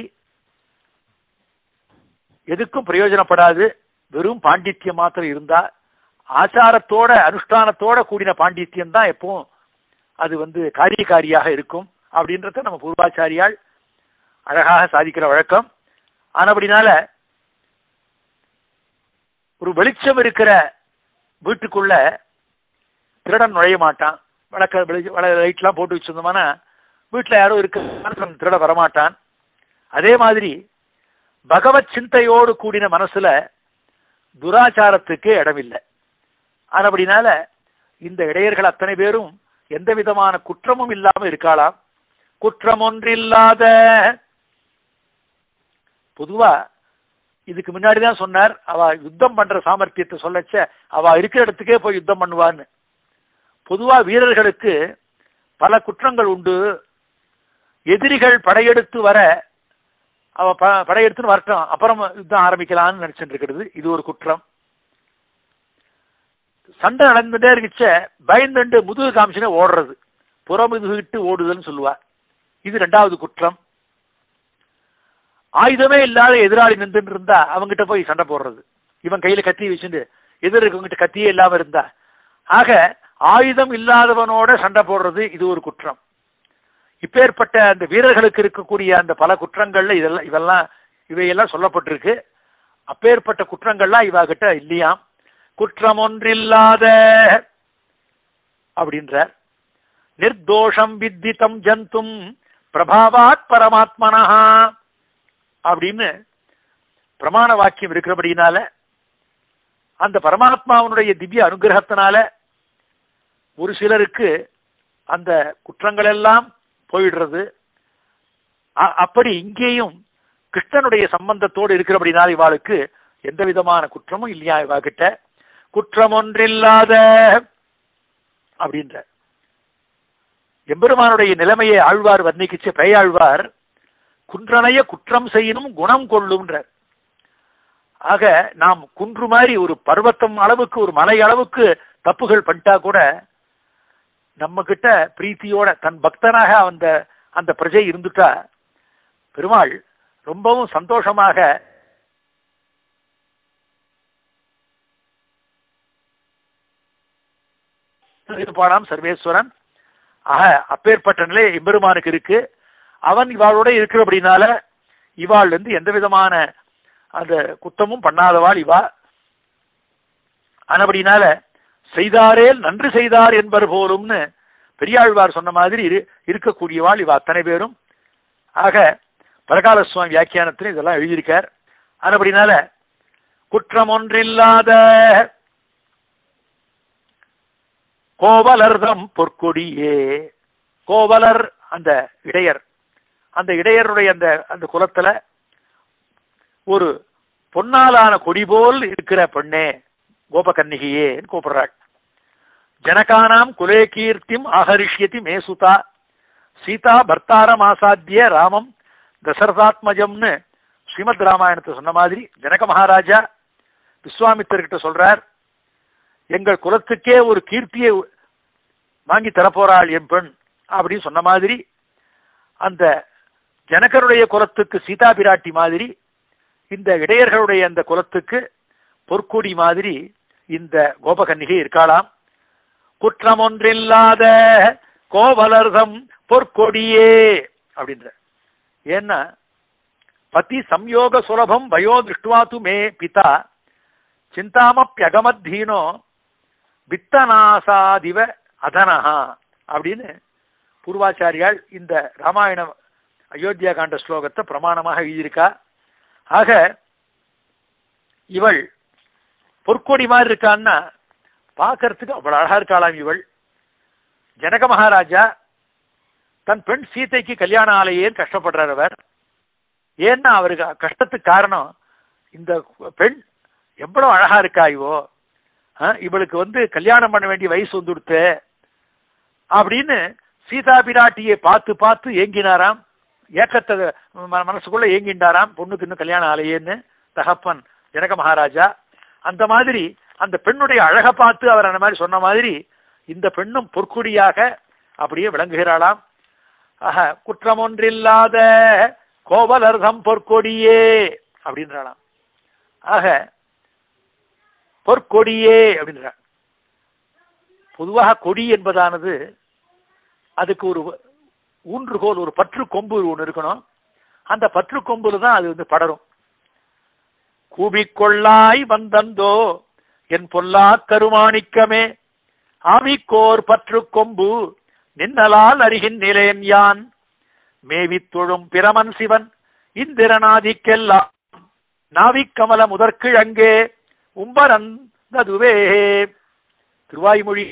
எதுக்கும் பிரயோஜனப்படாது வெறும் பாண்டித்யம் மாத்திரம் இருந்தா ஆச்சாரத்தோட அனுஷ்டானத்தோட கூடின பாண்டித்யம் தான் எப்பவும் அது வந்து காரியகாரியாக இருக்கும் அப்படின்றத நம்ம பூர்வாச்சாரியால் அழகாக சாதிக்கிற வழக்கம் ஆனபடினால ஒரு வெளிச்சம் இருக்கிற வீட்டுக்குள்ள திருடன் நுழைய மாட்டான் வழக்க லைட்லாம் போட்டு வச்சிருந்தோம்னா வீட்டில் யாரோ இருக்க திருட வரமாட்டான் அதே மாதிரி பகவத் சிந்தையோடு கூடின மனசுல துராச்சாரத்துக்கு இடமில்லை ஆனபடினால இந்த இடையர்கள் அத்தனை பேரும் எந்த விதமான குற்றமும் இல்லாம இருக்காளாம் குற்றம் ஒன்றில்லாத பொதுவா இதுக்கு முன்னாடி தான் சொன்னார் அவ யுத்தம் பண்ற சாமர்த்தியத்தை சொல்லச்ச அவ இருக்கிற இடத்துக்கே போய் யுத்தம் பண்ணுவான்னு பொதுவா வீரர்களுக்கு பல குற்றங்கள் உண்டு எதிரிகள் படையெடுத்து வர அவ ப- படையெடுத்துன்னு வரட்டும் அப்புறம் யுத்தம் ஆரம்பிக்கலாம்னு நினைச்சிட்டு இருக்கிறது இது ஒரு குற்றம் சண்டை நடந்துட்டே இருந்துச்ச பயந்துண்டு முதுகு காமிச்சுன்னு ஓடுறது புறமுதுகிட்டு ஓடுதல்னு சொல்லுவா இது ரெண்டாவது குற்றம் ஆயுதமே இல்லாத எதிராளி நின்றுட்டு இருந்தா அவங்கிட்ட போய் சண்டை போடுறது இவன் கையில கத்தி வச்சுட்டு எதிர் இருக்கவங்கிட்ட கத்தியே இல்லாம இருந்தா ஆக ஆயுதம் இல்லாதவனோட சண்டை போடுறது இது ஒரு குற்றம் இப்பேற்பட்ட அந்த வீரர்களுக்கு இருக்கக்கூடிய அந்த பல குற்றங்கள்ல இதெல்லாம் இதெல்லாம் இவையெல்லாம் சொல்லப்பட்டிருக்கு அப்பேற்பட்ட குற்றங்கள்லாம் இவ கிட்ட இல்லையாம் குற்றம் ஒன்றில்லாத அப்படின்றார் நிர்தோஷம் வித்திதம் ஜந்தும் பிரபாவாத் பரமாத்மனஹா அப்படின்னு பிரமாண வாக்கியம் இருக்கிறபடியினால அந்த பரமாத்மாவனுடைய திவ்ய அனுகிரகத்தினால ஒரு சிலருக்கு அந்த குற்றங்கள் எல்லாம் போயிடுறது அ- அப்படி இங்கேயும் கிருஷ்ணனுடைய சம்பந்தத்தோடு இருக்கிறபடினால் இவாளுக்கு எந்த விதமான குற்றமும் இல்லையா இவா கிட்ட குற்றம் ஒன்றில்லாத அப்படின்ற எம்பெருமானுடைய நிலைமையை ஆழ்வார் வர்ணிக்கிச்ச பெயாழ்வார் குன்றனைய குற்றம் செய்யணும் குணம் கொள்ளும்ன்றார் ஆக நாம் குன்று மாதிரி ஒரு பர்வத்தம் அளவுக்கு ஒரு மலை அளவுக்கு தப்புகள் பண்ணிட்டா கூட நம்ம கிட்ட பிரீத்தியோட தன் பக்தனாக அந்த அந்த பிரஜை இருந்துட்டா பெருமாள் ரொம்பவும் சந்தோஷமாக இருப்பானாம் சர்வேஸ்வரன் ஆக அப்பேற்பட்ட நிலை எம்பெருமானுக்கு இருக்கு அவன் இவாளோட இருக்கிறபடினால இவாள் வந்து எந்த விதமான அந்த குத்தமும் பண்ணாதவாள் இவா ஆனபடினால செய்தாரேல் நன்று செய்தார் என்பர் போலும்னு பெரியாழ்வார் சொன்ன மாதிரி இரு இருக்கக்கூடியவாள் இவ அத்தனை பேரும் ஆக பரகால சுவாமி வியாக்கியானத்தில் இதெல்லாம் எழுதியிருக்கார் ஆனபடினால குற்றம் ஒன்றில்லாத கோவலர்தம் பொற்கொடியே கோவலர் அந்த இடையர் அந்த இடையருடைய அந்த அந்த குலத்துல ஒரு பொன்னாலான கொடி போல் இருக்கிற பெண்ணே கோபகன்னிகையே கூப்பிடுறாள் ஜனகானாம் குலே கீர்த்திம் ஆகரிஷ்யதி மேசுதா சீதா பர்த்தாரம் ஆசாத்திய ராமம் தசரதாத்மஜம்னு ஸ்ரீமத் ராமாயணத்தை சொன்ன மாதிரி ஜனக மகாராஜா விஸ்வாமித்தர்கிட்ட சொல்றார் எங்கள் குலத்துக்கே ஒரு கீர்த்தியை வாங்கி தரப்போறாள் என் பெண் அப்படின்னு சொன்ன மாதிரி அந்த ஜனகருடைய குலத்துக்கு சீதா பிராட்டி மாதிரி இந்த இடையர்களுடைய அந்த குலத்துக்கு பொற்கொடி மாதிரி இந்த கோபகன்னிகை இருக்காளாம் குற்றம் ஒன்றில்லாத கோவலர்தம் பொற்கொடியே அப்படின்ற ஏன்னா பதி சம்யோக சுலபம் வயோ திருஷ்டுவாத்து மே பிதா சிந்தாமப்பியகமத்தீனோ வித்தநாசாதிவ அதனஹா அப்படின்னு பூர்வாச்சாரியால் இந்த ராமாயண அயோத்தியா காண்ட ஸ்லோகத்தை பிரமாணமாக எழுதியிருக்கா ஆக இவள் பொற்கொடி மாதிரி இருக்கான்னா பார்க்கறதுக்கு அவ்வளவு அழகா இருக்காளாம் இவள் ஜனக மகாராஜா தன் பெண் சீதைக்கு கல்யாணம் ஆலையேன்னு கஷ்டப்படுறார் அவர் ஏன்னா அவருக்கு கஷ்டத்துக்கு காரணம் இந்த பெண் எவ்வளவு அழகா இருக்கா இவோ ஆ, இவளுக்கு வந்து கல்யாணம் பண்ண வேண்டிய வயசு வந்துடுத்து அப்படின்னு சீதா பிராட்டியை பார்த்து பார்த்து ஏங்கினாராம் ஏக்கத்தை ம- மனசுக்குள்ள ஏங்கிண்டாராம் பொண்ணுக்கு இன்னும் கல்யாணம் ஆலையேன்னு தகப்பன் ஜனக மகாராஜா அந்த மாதிரி அந்த பெண்ணுடைய அழகை பார்த்து அவர் அந்த மாதிரி சொன்ன மாதிரி இந்த பெண்ணும் பொற்குடியாக அப்படியே விளங்குகிறாளாம் ஆக குற்றம் ஒன்றில்லாத கோவலர்தம் பொற்கொடியே அப்படின்றாளாம் ஆக பொற்கொடியே அப்படின்றார் பொதுவாக கொடி என்பதானது அதுக்கு ஒரு ஊன்றுகோல் ஒரு பற்று கொம்பு ஒன்று இருக்கணும் அந்த பற்று கொம்புல தான் அது வந்து படரும் கூபிக்கொள்ளாய் வந்தந்தோ என் பொல்லா கருமாணிக்கமே ஆவிக்கோர் பற்று கொம்பு நின்னலால் அறிகின் நிலையன் யான் மேவித் தொழும் பிரமன் சிவன் இந்திரனாதிக்கெல்லாம் நாவிக்கமல முதற்கிழங்கே உம்பரந்ததுவே திருவாய்மொழி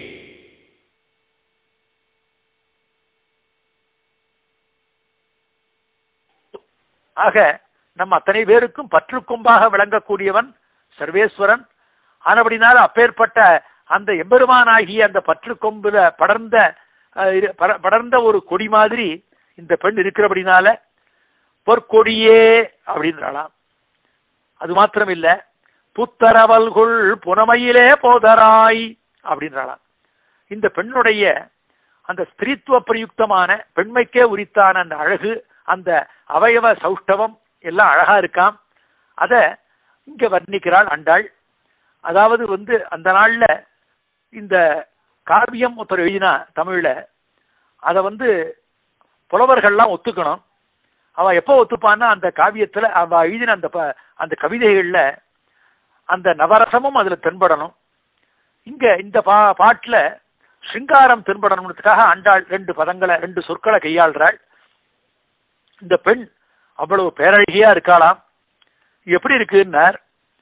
ஆக நம் அத்தனை பேருக்கும் பற்று கொம்பாக விளங்கக்கூடியவன் சர்வேஸ்வரன் ஆனபடினால அப்பேற்பட்ட அந்த எம்பெருமானாகிய அந்த பற்று கொம்புல படர்ந்த அஹ், இரு- பட- படர்ந்த ஒரு கொடி மாதிரி இந்த பெண் இருக்கிறபடினால பொற்கொடியே அப்படின்றாளாம் அது மாத்திரம் இல்ல புத்தரவல்குள் புனமையிலே போதராய் அப்படின்றாளாம் இந்த பெண்ணுடைய அந்த ஸ்திரீத்துவ பிரயுக்தமான பெண்மைக்கே உரித்தான அந்த அழகு அந்த அவயவ சௌஷ்டவம் எல்லாம் அழகா இருக்காம் அத இங்க வர்ணிக்கிறாள் அண்டாள் அதாவது வந்து அந்த நாள்ல இந்த காவியம் ஒருத்தர் எழுதினா தமிழ்ல அதை வந்து புலவர்கள்லாம் ஒத்துக்கணும் அவ எப்போ ஒத்துப்பான்னா அந்த காவியத்துல அவ எழுதின அந்த ப- அந்த கவிதைகள்ல அந்த நவரசமும் அதுல தென்படணும் இங்க இந்த பா பாட்டுல சிங்காரம் தென்படணுன்றதுக்காக அண்டாள் ரெண்டு பதங்களை ரெண்டு சொற்களை கையாள்றாள் இந்த பெண் அவ்வளவு பேரழகியா இருக்காளாம் எப்படி இருக்குன்னார்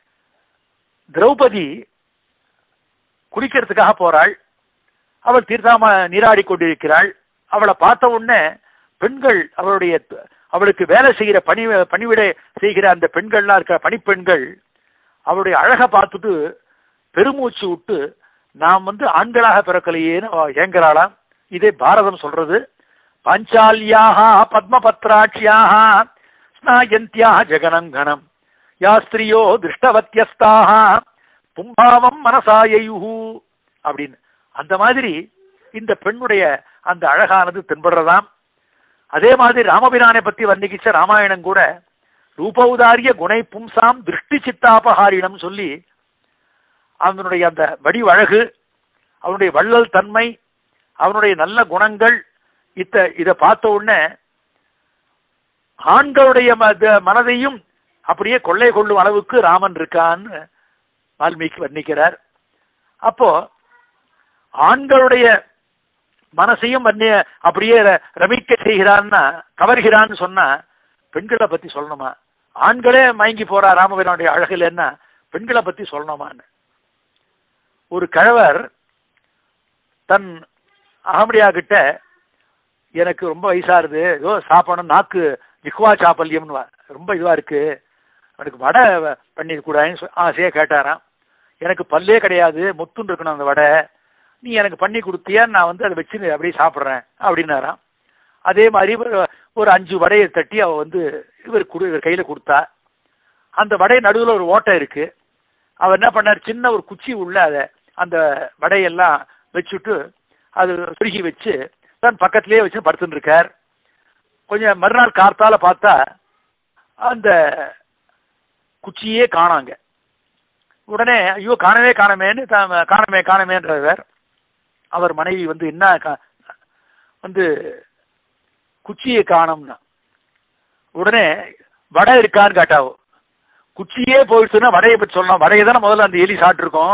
திரௌபதி குளிக்கிறதுக்காக போறாள் அவள் தீர்த்தாம நீராடி கொண்டிருக்கிறாள் அவளை பார்த்த உடனே பெண்கள் அவளுடைய அவளுக்கு வேலை செய்கிற பணி பணிவிடை செய்கிற அந்த பெண்கள்லாம் இருக்கிற பணிப்பெண்கள் அவளுடைய அழகை பார்த்துட்டு பெருமூச்சு விட்டு நாம் வந்து ஆண்களாக பிறக்கலையேன்னு அவ ஏங்குறாளாம் இதே பாரதம் சொல்றது பாஞ்சாலியாக பத்மபத்ராட்சியாக ஸ்நாயந்தியாக ஜெகனங்கணம் யா ஸ்திரியோ திருஷ்டவத்தியஸ்தாக பும்பாவம் மனசாயுஹு அப்படின்னு அந்த மாதிரி இந்த பெண்ணுடைய அந்த அழகானது தென்படுறதாம் அதே மாதிரி ராமபிரானை பத்தி வர்ணிக்கிச்ச ராமாயணம் கூட ரூபௌதாரிய குணை பும்சாம் திருஷ்டி சித்தாபகாரிடம் சொல்லி அவனுடைய அந்த வடிவழகு அவனுடைய வள்ளல் தன்மை அவனுடைய நல்ல குணங்கள் இத்த இதை பார்த்த உடனே ஆண்களுடைய ம- மனதையும் அப்படியே கொள்ளை கொள்ளும் அளவுக்கு ராமன் இருக்கான்னு வால்மீகி வர்ணிக்கிறார் அப்போ ஆண்களுடைய மனசையும் வன்னிய அப்படியே ர- ரமிக்க செய்கிறான்னா கவர்கிறான்னு சொன்னா பெண்களை பத்தி சொல்லணுமா ஆண்களே மயங்கி போறா ராமபிரானுடைய அழகுல என்ன பெண்களை பத்தி சொல்லணுமான்னு ஒரு கழவர் தன் அகமடியா கிட்ட எனக்கு ரொம்ப வயசாருது ஏதோ சாப்பிடணும் நாக்கு ஜிஹ்வா சாப்பல்யம்னு வா- ரொம்ப இதுவா இருக்கு எனக்கு வடை வ- பண்ணி கூடாதுன்னு சொ- ஆசையா கேட்டாராம் எனக்கு பல்லே கிடையாது முத்துன்னு இருக்கணும் அந்த வடை நீ எனக்கு பண்ணி கொடுத்தியா நான் வந்து அதை வச்சு அப்படியே சாப்பிட்றேன் அப்படின்னாராம் அதே மாதிரி ஒரு- ஒரு அஞ்சு வடையை தட்டி அவ வந்து இவர் கொடு இவர் கையில கொடுத்தா அந்த வடை நடுவில் ஒரு ஓட்டை இருக்கு அவர் என்ன பண்ணார் சின்ன ஒரு குச்சி உள்ள அதை அந்த வடையெல்லாம் வச்சுட்டு அது சுருகி வச்சு தான் பக்கத்திலேயே வச்சு படுத்துட்டு இருக்கார் கொஞ்சம் மறுநாள் கார்த்தால பார்த்தா அந்த குச்சியே காணாங்க உடனே ஐயோ காணவே காணமேன்னு தா- காணமே காணமேன்றவர் அவர் மனைவி வந்து என்ன கா- வந்து குச்சியை காணோம்னா உடனே வடை இருக்கான்னு கேட்டாவோ குச்சியே போயிடுச்சுன்னா வடையை பற்றி சொல்லலாம் வடையை தானே முதல்ல அந்த எலி சாப்பிட்டுருக்கோம்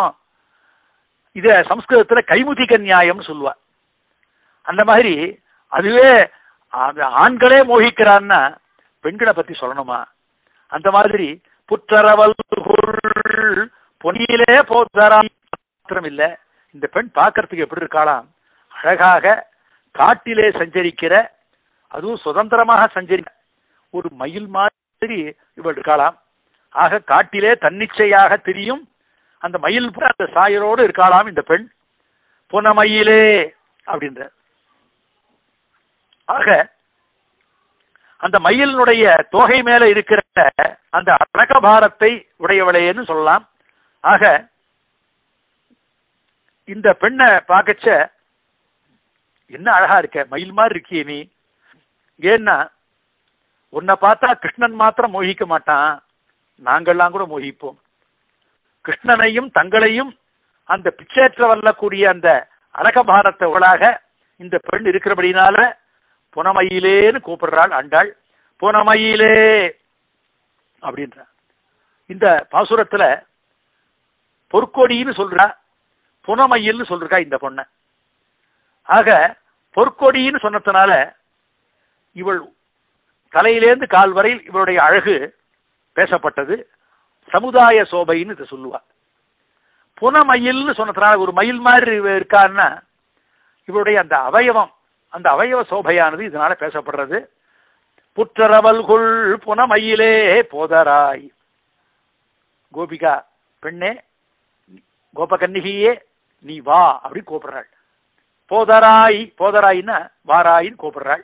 இத சம்ஸ்கிருதத்துல கைமுதிக நியாயம்னு சொல்லுவா அந்த மாதிரி அதுவே அந்த ஆண்களே மோகிக்கிறான்னா பெண்களை பத்தி சொல்லணுமா அந்த மாதிரி புற்றரவல் பொன்னியிலே போதரா மாத்திரம் இல்ல இந்த பெண் பார்க்கறதுக்கு எப்படி இருக்காளாம் அழகாக காட்டிலே சஞ்சரிக்கிற அதுவும் சுதந்திரமாக சஞ்சரி ஒரு மயில் மாதிரி இவள் இருக்காளாம் ஆக காட்டிலே தன்னிச்சையாக திரியும் அந்த மயில் போல அந்த சாயலோடு இருக்காளாம் இந்த பெண் புனமயிலே அப்படின்ற ஆக அந்த மயிலினுடைய தோகை மேல இருக்கிற அந்த அழகபாரத்தை உடையவளையேன்னு சொல்லலாம் ஆக இந்த பெண்ணை பார்க்கச்ச என்ன அழகா இருக்க மயில் மாதிரி இருக்கியே நீ ஏன்னா உன்னை பார்த்தா கிருஷ்ணன் மாத்திரம் மோகிக்க மாட்டான் நாங்கள்லாம் கூட மோகிப்போம் கிருஷ்ணனையும் தங்களையும் அந்த பிச்சேற்ற வல்லக்கூடிய அந்த அழகபாரத்தை உளாக இந்த பெண் இருக்கிறபடினால புனமயிலேன்னு கூப்பிடுறாள் ஆண்டாள் புனமயிலே அப்படின்ற இந்த பாசுரத்துல பொற்கொடின்னு சொல்றா புனமயில்னு சொல்றா இந்த பொண்ணை ஆக பொற்கொடின்னு சொன்னதுனால இவள் தலையிலேந்து கால் வரையில் இவளுடைய அழகு பேசப்பட்டது சமுதாய சோபைன்னு இதை சொல்லுவா புனமயில்னு சொன்னதுனால ஒரு மயில் மாதிரி இவ இருக்கான்னா இவருடைய அந்த அவயவம் அந்த அவயவ சோபையானது இதனால பேசப்படுறது புற்றரவல்குள் புனமயிலே போதராய் கோபிகா பெண்ணே கோபகன்னிகையே நீ வா அப்படி கூப்பிடுறாள் போதராய் போதராயின்னா வாராயின்னு கூப்பிடுறாள்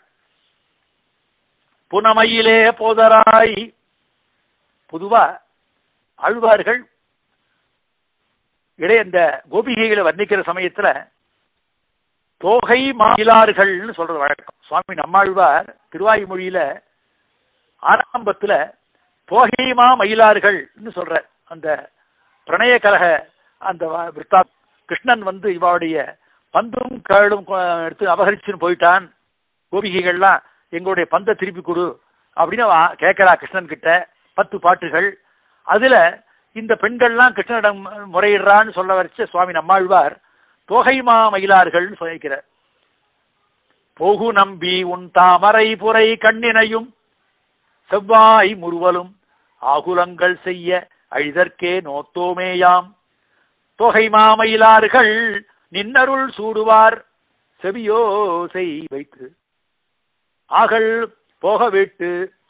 புனமயிலே போதராய் பொதுவா ஆழ்வார்கள் இடை இந்த கோபிகைகளை வர்ணிக்கிற சமயத்துல தோகை மாயிலார்கள்னு சொல்றது வழக்கம் சுவாமி நம்மாழ்வார் திருவாய்மொழியில ஆரம்பத்துல தோகை மா மயிலார்கள்னு சொல்ற அந்த பிரணய கலக அந்த வ- விருத்தா கிருஷ்ணன் வந்து இவாளுடைய பந்தும் கேளும் கொ- எடுத்து அபகரிச்சுன்னு போயிட்டான் கோபிகைகள்லாம் எங்களுடைய பந்தை திருப்பி கொடு அப்படின்னு அவ கேட்கிறா கிருஷ்ணன் கிட்ட பத்து பாட்டுகள் அதுல இந்த பெண்கள்லாம் கிருஷ்ணனிடம் முறையிடுறான்னு சொல்ல வச்ச சுவாமி நம்மாழ்வார் தோகைமா மயிலார்கள்னு சொல்லிக்கிறார் போகு நம்பி உன் தாமரை புரை கண்ணினையும் செவ்வாய் முறுவலும் ஆகுலங்கள் செய்ய அழிதற்கே நோத்தோமேயாம் தொகை மாமயிலார்கள் நின்னருள் சூடுவார் செவியோசை வைத்து ஆகள் போக விட்டு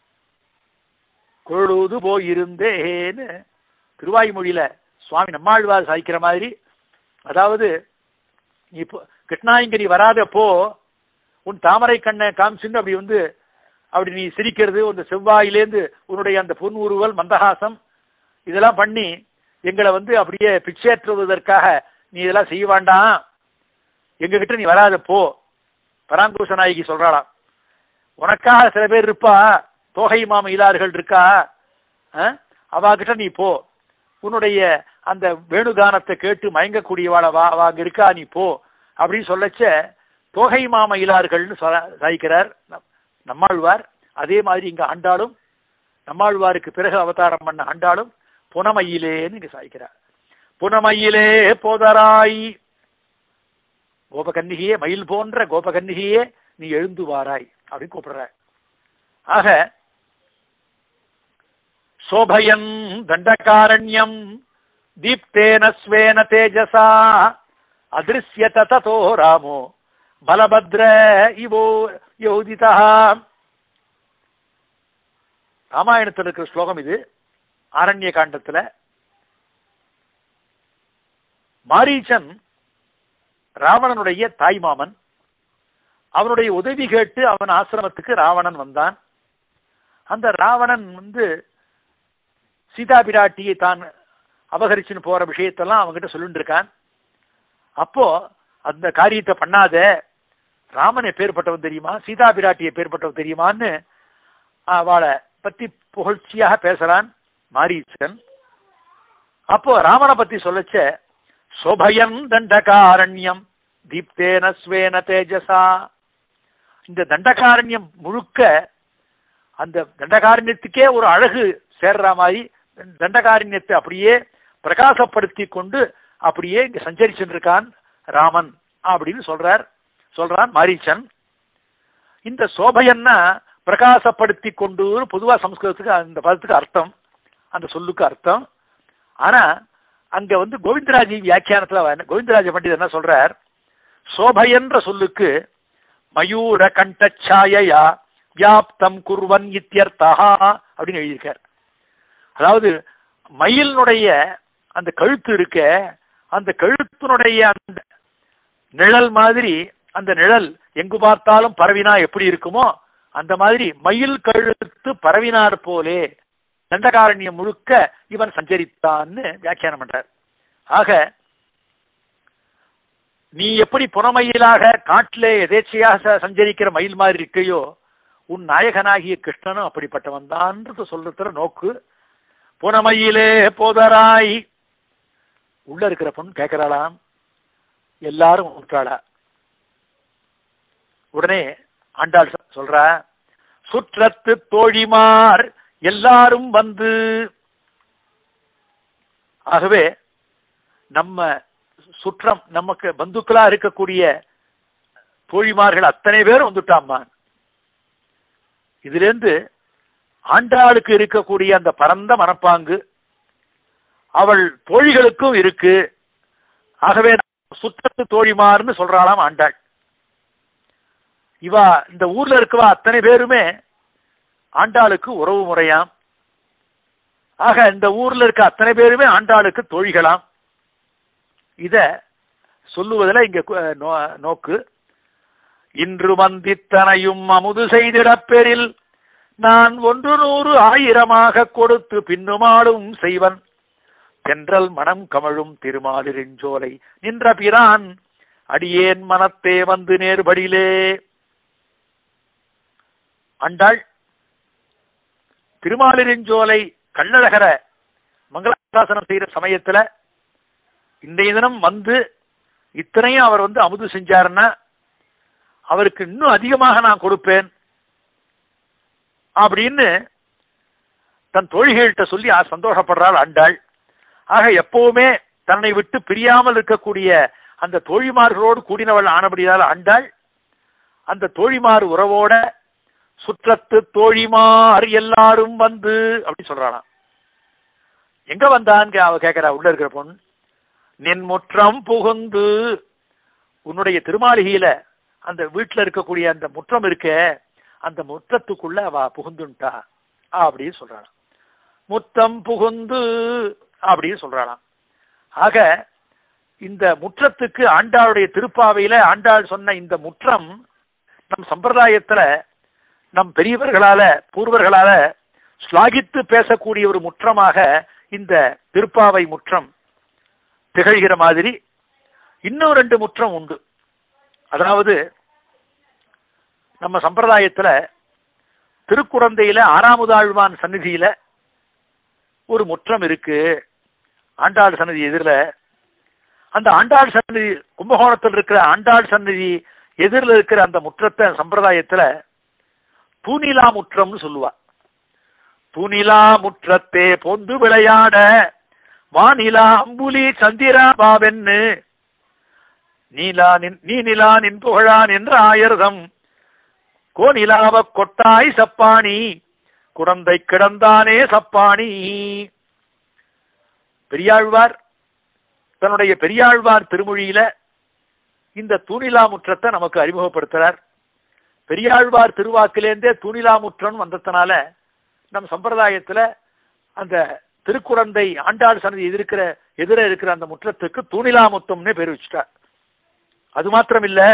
கொழுது போயிருந்தேன்னு திருவாய்மொழியில சுவாமி நம்மாழ்வார் சாய்க்கிற மாதிரி அதாவது நீ இப்போ கிருஷ்ணாயங்கரி வராதப்போ உன் தாமரை கண்ணை காமிச்சுன்னு அப்படி வந்து அப்படி நீ சிரிக்கிறது அந்த செவ்வாயிலேருந்து உன்னுடைய அந்த பொன் உருவல் மந்தகாசம் இதெல்லாம் பண்ணி எங்களை வந்து அப்படியே பிச்சேற்றுவதற்காக நீ இதெல்லாம் செய்ய வேண்டாம் எங்ககிட்ட நீ வராத போ பராங்குஷ நாயகி சொல்றாளாம் உனக்காக சில பேர் இருப்பா தோகை மாம இலார்கள் இருக்கா அவாகிட்ட நீ போ உன்னுடைய அந்த வேணுகானத்தை கேட்டு மயங்கக்கூடியவாள வா வா அங்க இருக்கா நீ போ அப்படின்னு சொல்லச்ச தோகை மாம இலார்கள்னு சாய்க்கிறார் நம்மாழ்வார் அதே மாதிரி இங்க ஆண்டாளும் நம்மாழ்வாருக்கு பிறகு அவதாரம் பண்ண ஆண்டாளும் புனமையிலேன்னு இங்க சாய்க்கிறார் புனமையிலே போதராய் கோபகன்னிகையே மயில் போன்ற கோபகன்னிகையே நீ எழுந்து வாராய் அப்படின்னு கூப்பிடுற ஆக சோபயன் தண்டகாரண்யம் தீப்தேன ஸ்வேன தேஜசா அதிருஷ்யத ததோ ராமோ பலபத்ர இவோ யோதிதா ராமாயணத்தில் இருக்கிற ஸ்லோகம் இது ஆரண்ய காண்டத்துல மாரீச்சன் ராவணனுடைய தாய்மாமன் அவனுடைய உதவி கேட்டு அவன் ஆசிரமத்துக்கு ராவணன் வந்தான் அந்த ராவணன் வந்து சீதா பிராட்டியை தான் அபகரிச்சுன்னு போற விஷயத்தெல்லாம் அவன்கிட்ட சொல்லிட்டு இருக்கான் அப்போ அந்த காரியத்தை பண்ணாத ராமன் எப்பேற்பட்டவன் தெரியுமா சீதா பிராட்டி எப்பேற்பட்டவன் தெரியுமான்னு அவளை பத்தி புகழ்ச்சியாக பேசுறான் மாரீச்சன் அப்போ ராமனை பத்தி சொல்லச்ச சோபயன் தண்டகாரண்யம் தீப்தேன ஸ்வேன தேஜசா இந்த தண்டகாரண்யம் முழுக்க அந்த தண்டகாரண்யத்துக்கே ஒரு அழகு சேர்ற மாதிரி தண்டகாரண்யத்தை அப்படியே பிரகாசப்படுத்தி கொண்டு அப்படியே இங்க சஞ்சரிச்சுட்டு இருக்கான் ராமன் அப்படின்னு சொல்றார் சொல்றான் மாரீச்சன் இந்த சோபையன்னா பிரகாசப்படுத்தி கொண்டு பொதுவா சம்ஸ்கிருதத்துக்கு அந்த பதத்துக்கு அர்த்தம் அந்த சொல்லுக்கு அர்த்தம் ஆனா அங்க வந்து கோவிந்தராஜி வியாக்கியானத்துல கோவிந்தராஜ பண்டிதர் என்ன சொல்றார் சோபையன்ற சொல்லுக்கு மயூர கண்டச்சாயா வியாப்தம் குர்வன் இத்தியர்த்தா அப்படின்னு எழுதியிருக்கார் அதாவது மயிலினுடைய அந்த கழுத்து இருக்க அந்த கழுத்தினுடைய அந்த நிழல் மாதிரி அந்த நிழல் எங்கு பார்த்தாலும் பரவினா எப்படி இருக்குமோ அந்த மாதிரி மயில் கழுத்து பரவினார் போலே தண்டகாரண்யம் முழுக்க இவன் சஞ்சரித்தான்னு வியாக்கியானம் பண்றார் ஆக நீ எப்படி புறமயிலாக காட்டிலே எதேச்சையாக சஞ்சரிக்கிற மயில் மாதிரி இருக்கையோ உன் நாயகனாகிய கிருஷ்ணனும் அப்படிப்பட்டவன் தான் சொல்றதுல நோக்கு புனமையிலே போதராய் உள்ள இருக்கிற பொண்ணு கேட்கிறாளாம் எல்லாரும் விட்டாளா உடனே ஆண்டாள் சொல்றா சுற்றத்து தோழிமார் எல்லாரும் வந்து ஆகவே நம்ம சுற்றம் நமக்கு பந்துக்களா இருக்கக்கூடிய தோழிமார்கள் அத்தனை பேரும் வந்துட்டாம்மா இதுல இருந்து ஆண்டாளுக்கு இருக்கக்கூடிய அந்த பரந்த மனப்பாங்கு அவள் தோழிகளுக்கும் இருக்கு ஆகவே சுற்றத்து தோழிமார்னு சொல்றாளாம் ஆண்டாள் இவா இந்த ஊர்ல இருக்கவா அத்தனை பேருமே ஆண்டாளுக்கு உறவு முறையாம் ஆக இந்த ஊர்ல இருக்க அத்தனை பேருமே ஆண்டாளுக்கு தோழிகளாம் இத சொல்லுவதில் இங்க நோக்கு இன்று வந்தித்தனையும் அமுது செய்திடப் பெறில் நான் ஒன்று நூறு ஆயிரமாக கொடுத்து பின்னுமாடும் செய்வன் தென்றல் மனம் கமழும் திருமாலிருஞ்சோலை நின்ற பிரான் அடியேன் மனத்தே வந்து நேர்படியிலே அண்டாள் திருமாலிருஞ்சோலை கண்ணழகர மங்களாசாசனம் செய்யற சமயத்துல இன்றைய தினம் வந்து இத்தனையும் அவர் வந்து அமுது செஞ்சாருன்னா அவருக்கு இன்னும் அதிகமாக நான் கொடுப்பேன் அப்படின்னு தன் தோழிகள்கிட்ட சொல்லி சந்தோஷப்படுறாள் அண்டாள் ஆக எப்பவுமே தன்னை விட்டு பிரியாமல் இருக்கக்கூடிய அந்த தோழிமார்களோடு கூடினவள் ஆனபடியால் ஆண்டாள் அந்த தோழிமார் உறவோட சுற்றத்து தோழிமார் எல்லாரும் வந்து அப்படி சொல்றாளாம் எங்க வந்தான்னு அவ கேட்கிறா உள்ள இருக்கிற பொண்ணு நின் முற்றம் புகுந்து உன்னுடைய திருமாளிகையில அந்த வீட்டுல இருக்கக்கூடிய அந்த முற்றம் இருக்கே அந்த முற்றத்துக்குள்ள அவ புகுந்துட்டா அப்படின்னு சொல்றாளாம் முத்தம் புகுந்து அப்படின்னு சொல்றாளாம் ஆக இந்த முற்றத்துக்கு ஆண்டாளுடைய திருப்பாவையில ஆண்டாள் சொன்ன இந்த முற்றம் நம் சம்பிரதாயத்துல நம் பெரியவர்களால பூர்வர்களால ஸ்லாகித்து பேசக்கூடிய ஒரு முற்றமாக இந்த திருப்பாவை முற்றம் திகழ்கிற மாதிரி இன்னும் ரெண்டு முற்றம் உண்டு அதாவது நம்ம சம்பிரதாயத்துல திருக்குறந்தையில ஆறாமுதாழ்வான் சந்நிதியில ஒரு முற்றம் இருக்கு ஆண்டாள் சன்னதி எதிரில் அந்த ஆண்டாள் சன்னதி கும்பகோணத்தில் இருக்கிற ஆண்டாள் சன்னதி எதிரில் இருக்கிற அந்த முற்றத்தை சம்பிரதாயத்துல தூணிலா முற்றம்னு சொல்லுவா தூணிலா முற்றத்தே பொந்து விளையாட வானிலா அம்புலி சந்திரா பாவென்னு நீலா நின் நீ நிலா நின் புகழான் என்ற ஆயர்தம் கோநிலாவ கொட்டாய் சப்பாணி குடந்தை கிடந்தானே சப்பாணி பெரியாழ்வார் தன்னுடைய பெரியாழ்வார் திருமொழியில இந்த தூணிலா முற்றத்தை நமக்கு அறிமுகப்படுத்துறார் பெரியாழ்வார் திருவாக்கிலேருந்தே தூணிலா முற்றம் வந்ததுனால நம் சம்பிரதாயத்துல அந்த திருக்குறந்தை ஆண்டாள் சன்னதி எதிர்க்கிற எதிர இருக்கிற அந்த முற்றத்துக்கு தூணிலா முத்தம்னு பேர் வச்சுட்டார் அது மாத்திரம் இல்ல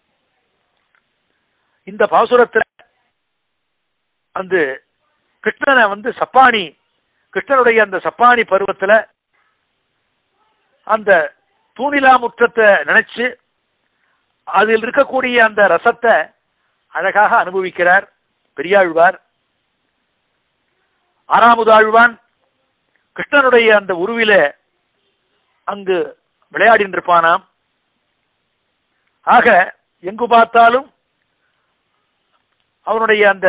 இந்த பாசுரத்துல அந்த கிருஷ்ணனை வந்து சப்பானி கிருஷ்ணனுடைய அந்த சப்பானி பருவத்துல அந்த தூணிலா முற்றத்தை நினைச்சு அதில் இருக்கக்கூடிய அந்த ரசத்தை அழகாக அனுபவிக்கிறார் பெரியாழ்வார் ஆறாமுதாழ்வான் கிருஷ்ணனுடைய அந்த உருவில அங்கு விளையாடின்னு இருப்பானாம் ஆக எங்கு பார்த்தாலும் அவனுடைய அந்த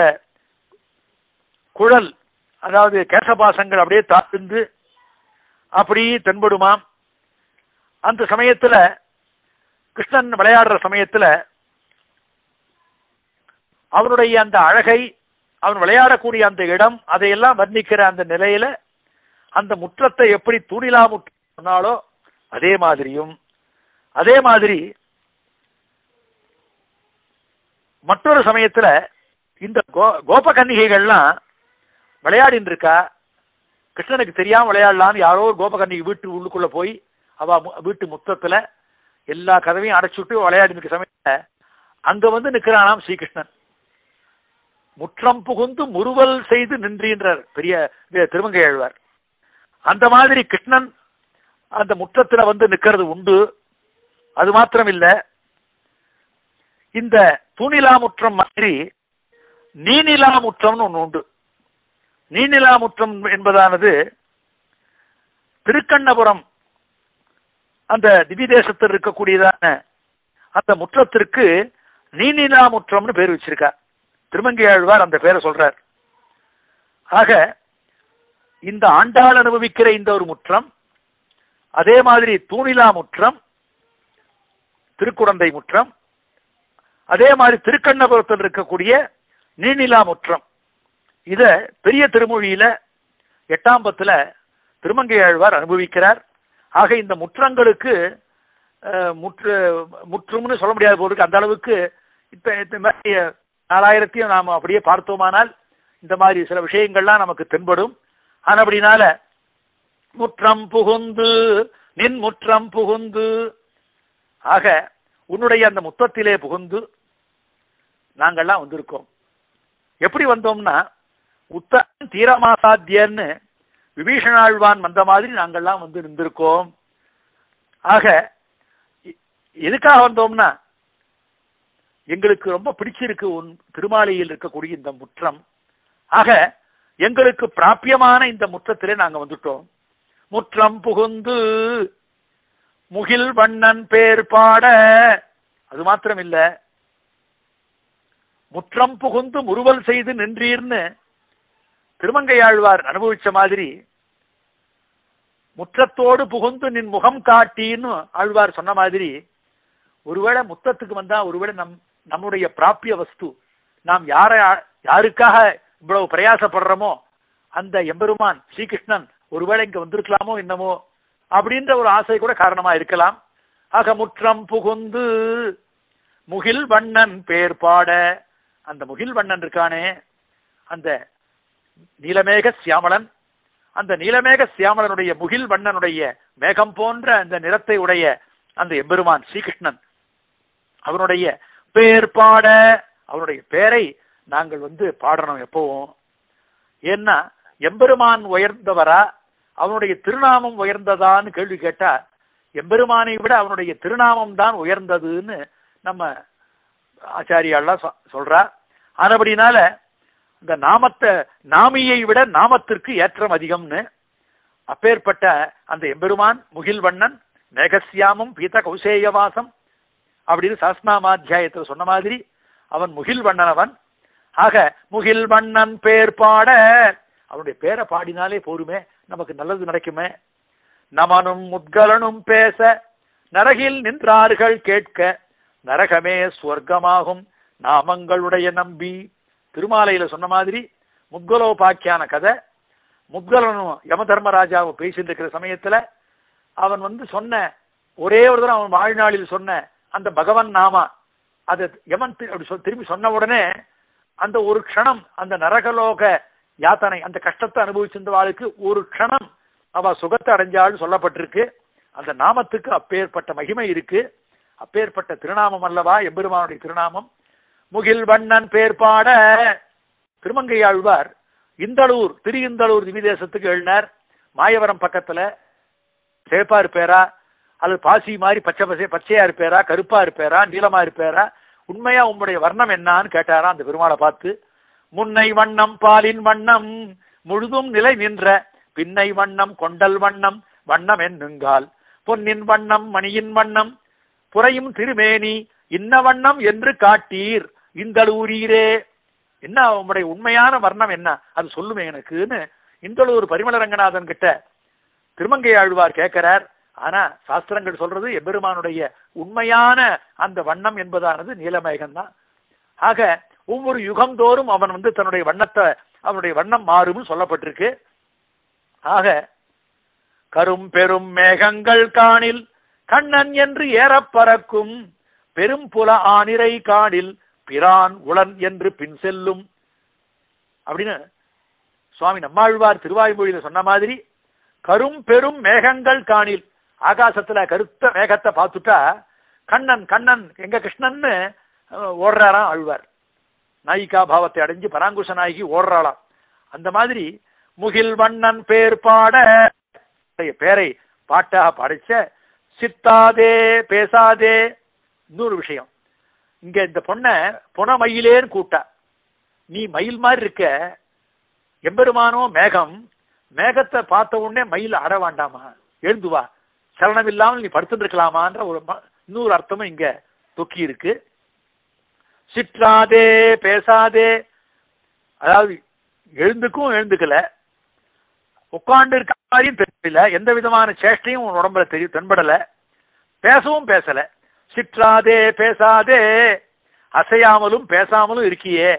குழல் அதாவது கேசபாசங்கள் அப்படியே தாழ்ந்து அப்படி தென்படுமாம் அந்த சமயத்துல கிருஷ்ணன் விளையாடுற சமயத்துல அவனுடைய அந்த அழகை அவன் விளையாடக்கூடிய அந்த இடம் அதையெல்லாம் வர்ணிக்கிற அந்த நிலையில அந்த முற்றத்தை எப்படி தூணிலா முற்றம் சொன்னாலோ அதே மாதிரியும் அதே மாதிரி மற்றொரு சமயத்துல இந்த கோ கோபகன்னிகைகள்லாம் விளையாடின்னு இருக்கா கிருஷ்ணனுக்கு தெரியாம விளையாடலான்னு யாரோ ஒரு கோபகன்னிகை வீட்டு உள்ளுக்குள்ள போய் அவ மு- வீட்டு முத்தத்துல எல்லா கதவையும் அடைச்சுட்டு விளையாடி இருக்க சமயத்துல அங்க வந்து நிக்கிறானாம் ஸ்ரீகிருஷ்ணன் முற்றம் புகுந்து முறுவல் செய்து நின்றீன்றார் பெரிய இது திருமங்கை ஆழ்வார் அந்த மாதிரி கிருஷ்ணன் அந்த முற்றத்துல வந்து நிக்கிறது உண்டு அது மாத்திரம் இல்ல இந்த தூணிலா முற்றம் மாதிரி நீநிலா முற்றம்னு ஒண்ணு உண்டு நீநிலா முற்றம் என்பதானது திருக்கண்ணபுரம் அந்த திவ்ய தேசத்தில் இருக்கக்கூடியதான அந்த முற்றத்திற்கு நீநிலா முற்றம்னு பேர் வச்சிருக்கா திருமங்கை ஆழ்வார் அந்த பேரை சொல்றார் ஆக இந்த ஆண்டாள் அனுபவிக்கிற இந்த ஒரு முற்றம் அதே மாதிரி தூணிலா முற்றம் திருக்குடந்தை முற்றம் அதே மாதிரி திருக்கண்ணபுரத்தில் இருக்கக்கூடிய நீநிலா முற்றம் இத பெரிய திருமொழியில எட்டாம் பத்துல திருமங்கை ஆழ்வார் அனுபவிக்கிறார் ஆக இந்த முற்றங்களுக்கு அஹ், முற்று முற்றும்னு சொல்ல முடியாத போதுக்கு அந்த அளவுக்கு இப்ப இந்த மாதிரி நாலாயிரத்தையும் நாம் அப்படியே பார்த்தோமானால் இந்த மாதிரி சில விஷயங்கள்லாம் நமக்கு தென்படும் ஆனபடினால முற்றம் புகுந்து நின் முற்றம் புகுந்து ஆக உன்னுடைய அந்த முத்தத்திலே புகுந்து நாங்கள்லாம் வந்திருக்கோம் எப்படி வந்தோம்னா உத்தரன் தீரமாசாத்தியன்னு விபீஷணாழ்வான் வந்த மாதிரி நாங்கள்லாம் வந்து இருந்திருக்கோம் ஆக எ- எதுக்காக வந்தோம்னா எங்களுக்கு ரொம்ப பிடிச்சிருக்கு உன் திருமாலையில் இருக்கக்கூடிய இந்த முற்றம் ஆக எங்களுக்கு பிராபியமான இந்த முற்றத்திலே நாங்க வந்துட்டோம் முற்றம் புகுந்து முகில் வண்ணன் பேர் பாட அது மாத்திரம் இல்ல முற்றம் புகுந்து முறுவல் செய்து நின்றீர்னு திருமங்கையாழ்வார் அனுபவிச்ச மாதிரி முற்றத்தோடு புகுந்து நின் முகம் காட்டின்னு ஆழ்வார் சொன்ன மாதிரி ஒருவேளை முத்தத்துக்கு வந்தா ஒருவேளை நம் நம்முடைய பிராபிய வஸ்து நாம் யாரை யாருக்காக இவ்வளவு பிரயாசப்படுறோமோ அந்த எம்பெருமான் ஸ்ரீகிருஷ்ணன் ஒருவேளை இங்க வந்திருக்கலாமோ என்னமோ அப்படின்ற ஒரு ஆசை கூட காரணமா இருக்கலாம் ஆக முற்றம் புகுந்து முகில் வண்ணன் பேர் பாட அந்த முகில் வண்ணன் இருக்கானே அந்த நீலமேக சியாமளன் அந்த நீலமேக சியாமளனுடைய முகில் வண்ணனுடைய மேகம் போன்ற அந்த நிறத்தை உடைய அந்த எம்பெருமான் ஸ்ரீகிருஷ்ணன் அவனுடைய பேர் பாட அவனுடைய பேரை நாங்கள் வந்து பாடணும் எப்பவும் ஏன்னா எம்பெருமான் உயர்ந்தவரா அவனுடைய திருநாமம் உயர்ந்ததான்னு கேள்வி கேட்டா எம்பெருமானை விட அவனுடைய திருநாமம் தான் உயர்ந்ததுன்னு நம்ம ஆச்சாரியாலாம் சொ- சொல்றா ஆனபடினால இந்த நாமத்தை நாமியை விட நாமத்திற்கு ஏற்றம் அதிகம்னு அப்பேற்பட்ட அந்த எம்பெருமான் முகில்வண்ணன் மேகசியாமம் பீத கௌசேயவாசம் அப்படின்னு சாஸ்நாமாத்தியாயத்தில் சொன்ன மாதிரி அவன் முகில்வண்ணன் அவன் ஆக முகில்வண்ணன் பேர் பாட அவனுடைய பேரை பாடினாலே போருமே நமக்கு நல்லது நடக்குமே நமனும் முத்கலனும் பேச நரகில் நின்றார்கள் கேட்க நரகமே ஸ்வர்க்கமாகும் நாமங்களுடைய நம்பி திருமாலையில சொன்ன மாதிரி முத்கலோபாக்கியான கதை முத்கலனும் யம தர்மராஜாவும் பேசிட்டு இருக்கிற சமயத்துல அவன் வந்து சொன்ன ஒரே ஒரு தடவை அவன் வாழ்நாளில் சொன்ன அந்த பகவன் நாமா அதை யமன் தி- அப்படி சொல் திரும்பி சொன்ன உடனே அந்த ஒரு க்ஷணம் அந்த நரகலோக யாத்தனை அந்த கஷ்டத்தை அனுபவிச்சிருந்தவாளுக்கு ஒரு க்ஷணம் அவ சுகத்தை அடைஞ்சாள்னு சொல்லப்பட்டிருக்கு அந்த நாமத்துக்கு அப்பேற்பட்ட மகிமை இருக்கு அப்பேற்பட்ட திருநாமம் அல்லவா எம்பெருமானுடைய திருநாமம் முகில் வண்ணன் பேர் பாட திருமங்கையாழ்வார் இந்தளூர் திரு இந்தளூர் திவிதேசத்துக்கு எழுதினார் மாயவரம் பக்கத்துல சேப்பா இருப்பேரா அல்லது பாசி மாதிரி பச்சை பசை பச்சையா இருப்பேரா கருப்பா இருப்பேரா நீளமா இருப்பேரா உண்மையா உம்முடைய வர்ணம் என்னான்னு கேட்டாரா அந்த பெருமாளை பார்த்து முன்னை வண்ணம் பாலின் வண்ணம் முழுதும் நிலை நின்ற பின்னை வண்ணம் கொண்டல் வண்ணம் வண்ணம் என்னுங்கால் பொன்னின் வண்ணம் மணியின் வண்ணம் புறையும் திருமேனி இன்ன வண்ணம் என்று காட்டீர் இந்தளூரீரே என்ன உம்முடைய உண்மையான வர்ணம் என்ன அது சொல்லுமே எனக்குன்னு இந்தளூர் பரிமள ரங்கநாதன் கிட்ட திருமங்கை ஆழ்வார் கேட்கிறார் ஆனா சாஸ்திரங்கள் சொல்றது எம்பெருமானுடைய உண்மையான அந்த வண்ணம் என்பதானது நீலமேகம் தான் ஆக ஒவ்வொரு யுகம் தோறும் அவன் வந்து தன்னுடைய வண்ணத்தை அவனுடைய வண்ணம் மாறும்னு சொல்லப்பட்டிருக்கு ஆக கரும் பெரும் மேகங்கள் காணில் கண்ணன் என்று ஏறப் பறக்கும் பெரும் புல ஆனிரை காணில் பிரான் உளன் என்று பின் செல்லும் அப்படின்னு சுவாமி நம்மாழ்வார் திருவாய்மொழியில சொன்ன மாதிரி கரும் பெரும் மேகங்கள் காணில் ஆகாசத்துல கருத்த மேகத்தை பார்த்துட்டா கண்ணன் கண்ணன் எங்க கிருஷ்ணன்னு அஹ், ஓடுறாராம் ஆழ்வார் நாயிகா பாவத்தை அடைஞ்சு பராங்குஷ நாயகி ஓடுறாளாம் அந்த மாதிரி முகில் வண்ணன் பேர் பாட அவருடைய பேரை பாட்டாக பாடிச்ச சித்தாதே பேசாதே இன்னொரு விஷயம் இங்க இந்த பொண்ணை புன மயிலேன்னு கூட்டா நீ மயில் மாதிரி இருக்க எம்பெருமானோ மேகம் மேகத்தை பார்த்த உடனே மயில் அட வேண்டாமா எழுந்து வா சலனம் இல்லாமல் நீ படுத்துட்டு இருக்கலாமான்ற ஒரு ம- இன்னொரு அர்த்தமும் இங்க தொக்கி இருக்கு சிற்றாதே பேசாதே அதாவது எழுந்துக்கும் எழுந்துக்கல உட்கார்ந்து இருக்க மாதிரியும் தெரியல எந்த விதமான சேஷ்டையும் உன் உடம்புல தெரியும் தென்படல பேசவும் பேசல சிற்றாதே பேசாதே அசையாமலும் பேசாமலும் இருக்கியே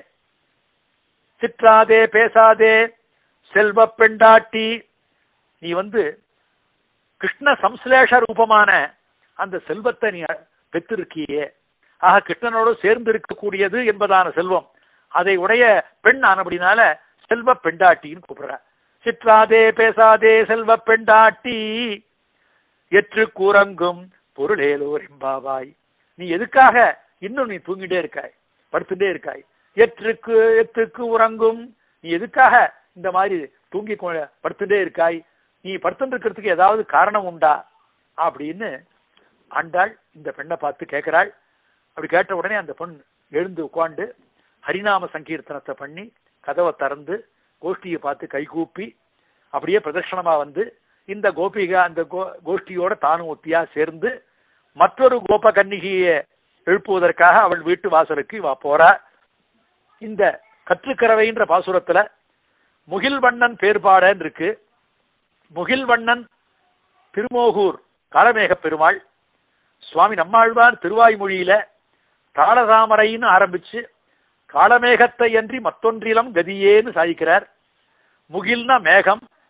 சிற்றாதே பேசாதே செல்வ பெண்டாட்டி நீ வந்து கிருஷ்ண சம்ஸ்லேஷ ரூபமான அந்த செல்வத்தை நீ பெற்றிருக்கியே ஆக கிருஷ்ணனோடு சேர்ந்து இருக்கக்கூடியது என்பதான செல்வம் அதை உடைய பெண் ஆனபடினால செல்வ பெண்டாட்டின்னு கூப்பிடுற சிற்றாதே பேசாதே செல்வ பெண்டாட்டி எற்று கூறங்கும் பொருளேலோர் எம்பாவாய் நீ எதுக்காக இன்னும் நீ தூங்கிட்டே இருக்காய் படுத்துட்டே இருக்காய் எற்றுக்கு எத்துக்கு உறங்கும் நீ எதுக்காக இந்த மாதிரி தூங்கி கொ- படுத்துட்டே இருக்காய் நீ படுத்துட்டு இருக்கிறதுக்கு ஏதாவது காரணம் உண்டா அப்படின்னு ஆண்டாள் இந்த பெண்ணை பார்த்து கேட்கிறாள் அப்படி கேட்ட உடனே அந்த பெண் எழுந்து உட்கார்ந்து ஹரிநாம சங்கீர்த்தனத்தை பண்ணி கதவை திறந்து கோஷ்டியை பார்த்து கைகூப்பி அப்படியே பிரதட்சணமா வந்து இந்த கோபிகா அந்த கோ- கோஷ்டியோட தானும் ஒத்தியா சேர்ந்து மற்றொரு கோப கன்னிகையை எழுப்புவதற்காக அவள் வீட்டு வாசலுக்கு இவ போறா இந்த கற்றுக்கறவைன்ற பாசுரத்துல முகில்வண்ணன் பேர்பாடன்னு இருக்கு முகில்வண்ணன் திருமோகூர் காலமேக பெருமாள் சுவாமி நம்மாழ்வார் திருவாய்மொழியில தாளதாமரைன்னு ஆரம்பிச்சு காலமேகத்தை அன்றி மற்றொன்றிலும் கதியேன்னு சாதிக்கிறார் முகில்னா மேகம்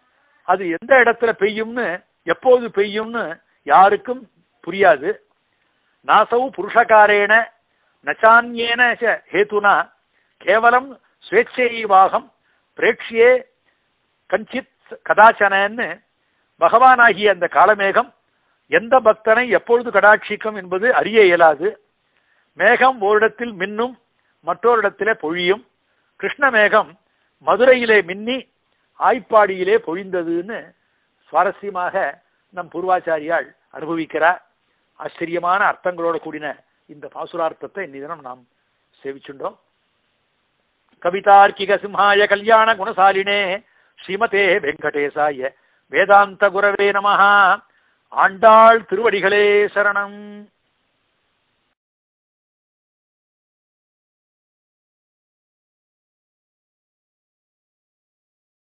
அது எந்த இடத்துல பெய்யும்னு எப்போது பெய்யும்னு யாருக்கும் புரியாது நாசௌ புருஷகாரேன நச்சான்யேன ச ஹேதுனா கேவலம் ஸ்வேச்சைவாகம் பிரேக்ஷியே கஞ்சித் கதாச்சனன்னு பகவானாகிய அந்த காலமேகம் எந்த பக்தனை எப்பொழுது கடாட்சிக்கும் என்பது அறிய இயலாது மேகம் ஓரிடத்தில் மின்னும் மற்றோரிடத்திலே பொழியும் கிருஷ்ண மேகம் மதுரையிலே மின்னி ஆய்ப்பாடியிலே பொழிந்ததுன்னு சுவாரஸ்யமாக நம் பூர்வாச்சாரியால் அனுபவிக்கிறார் ஆச்சரியமான அர்த்தங்களோட கூடின இந்த பாசுரார்த்தத்தை இன்னி தினம் நாம் சேவிச்சுட்டோம் கவிதார்க்கிக சிம்ஹாய கல்யாண குணசாலினே ஸ்ரீமதே வெங்கடேசாய வேதாந்த குரவே நமஹா ஆண்டாள் திருவடிகளே சரணம்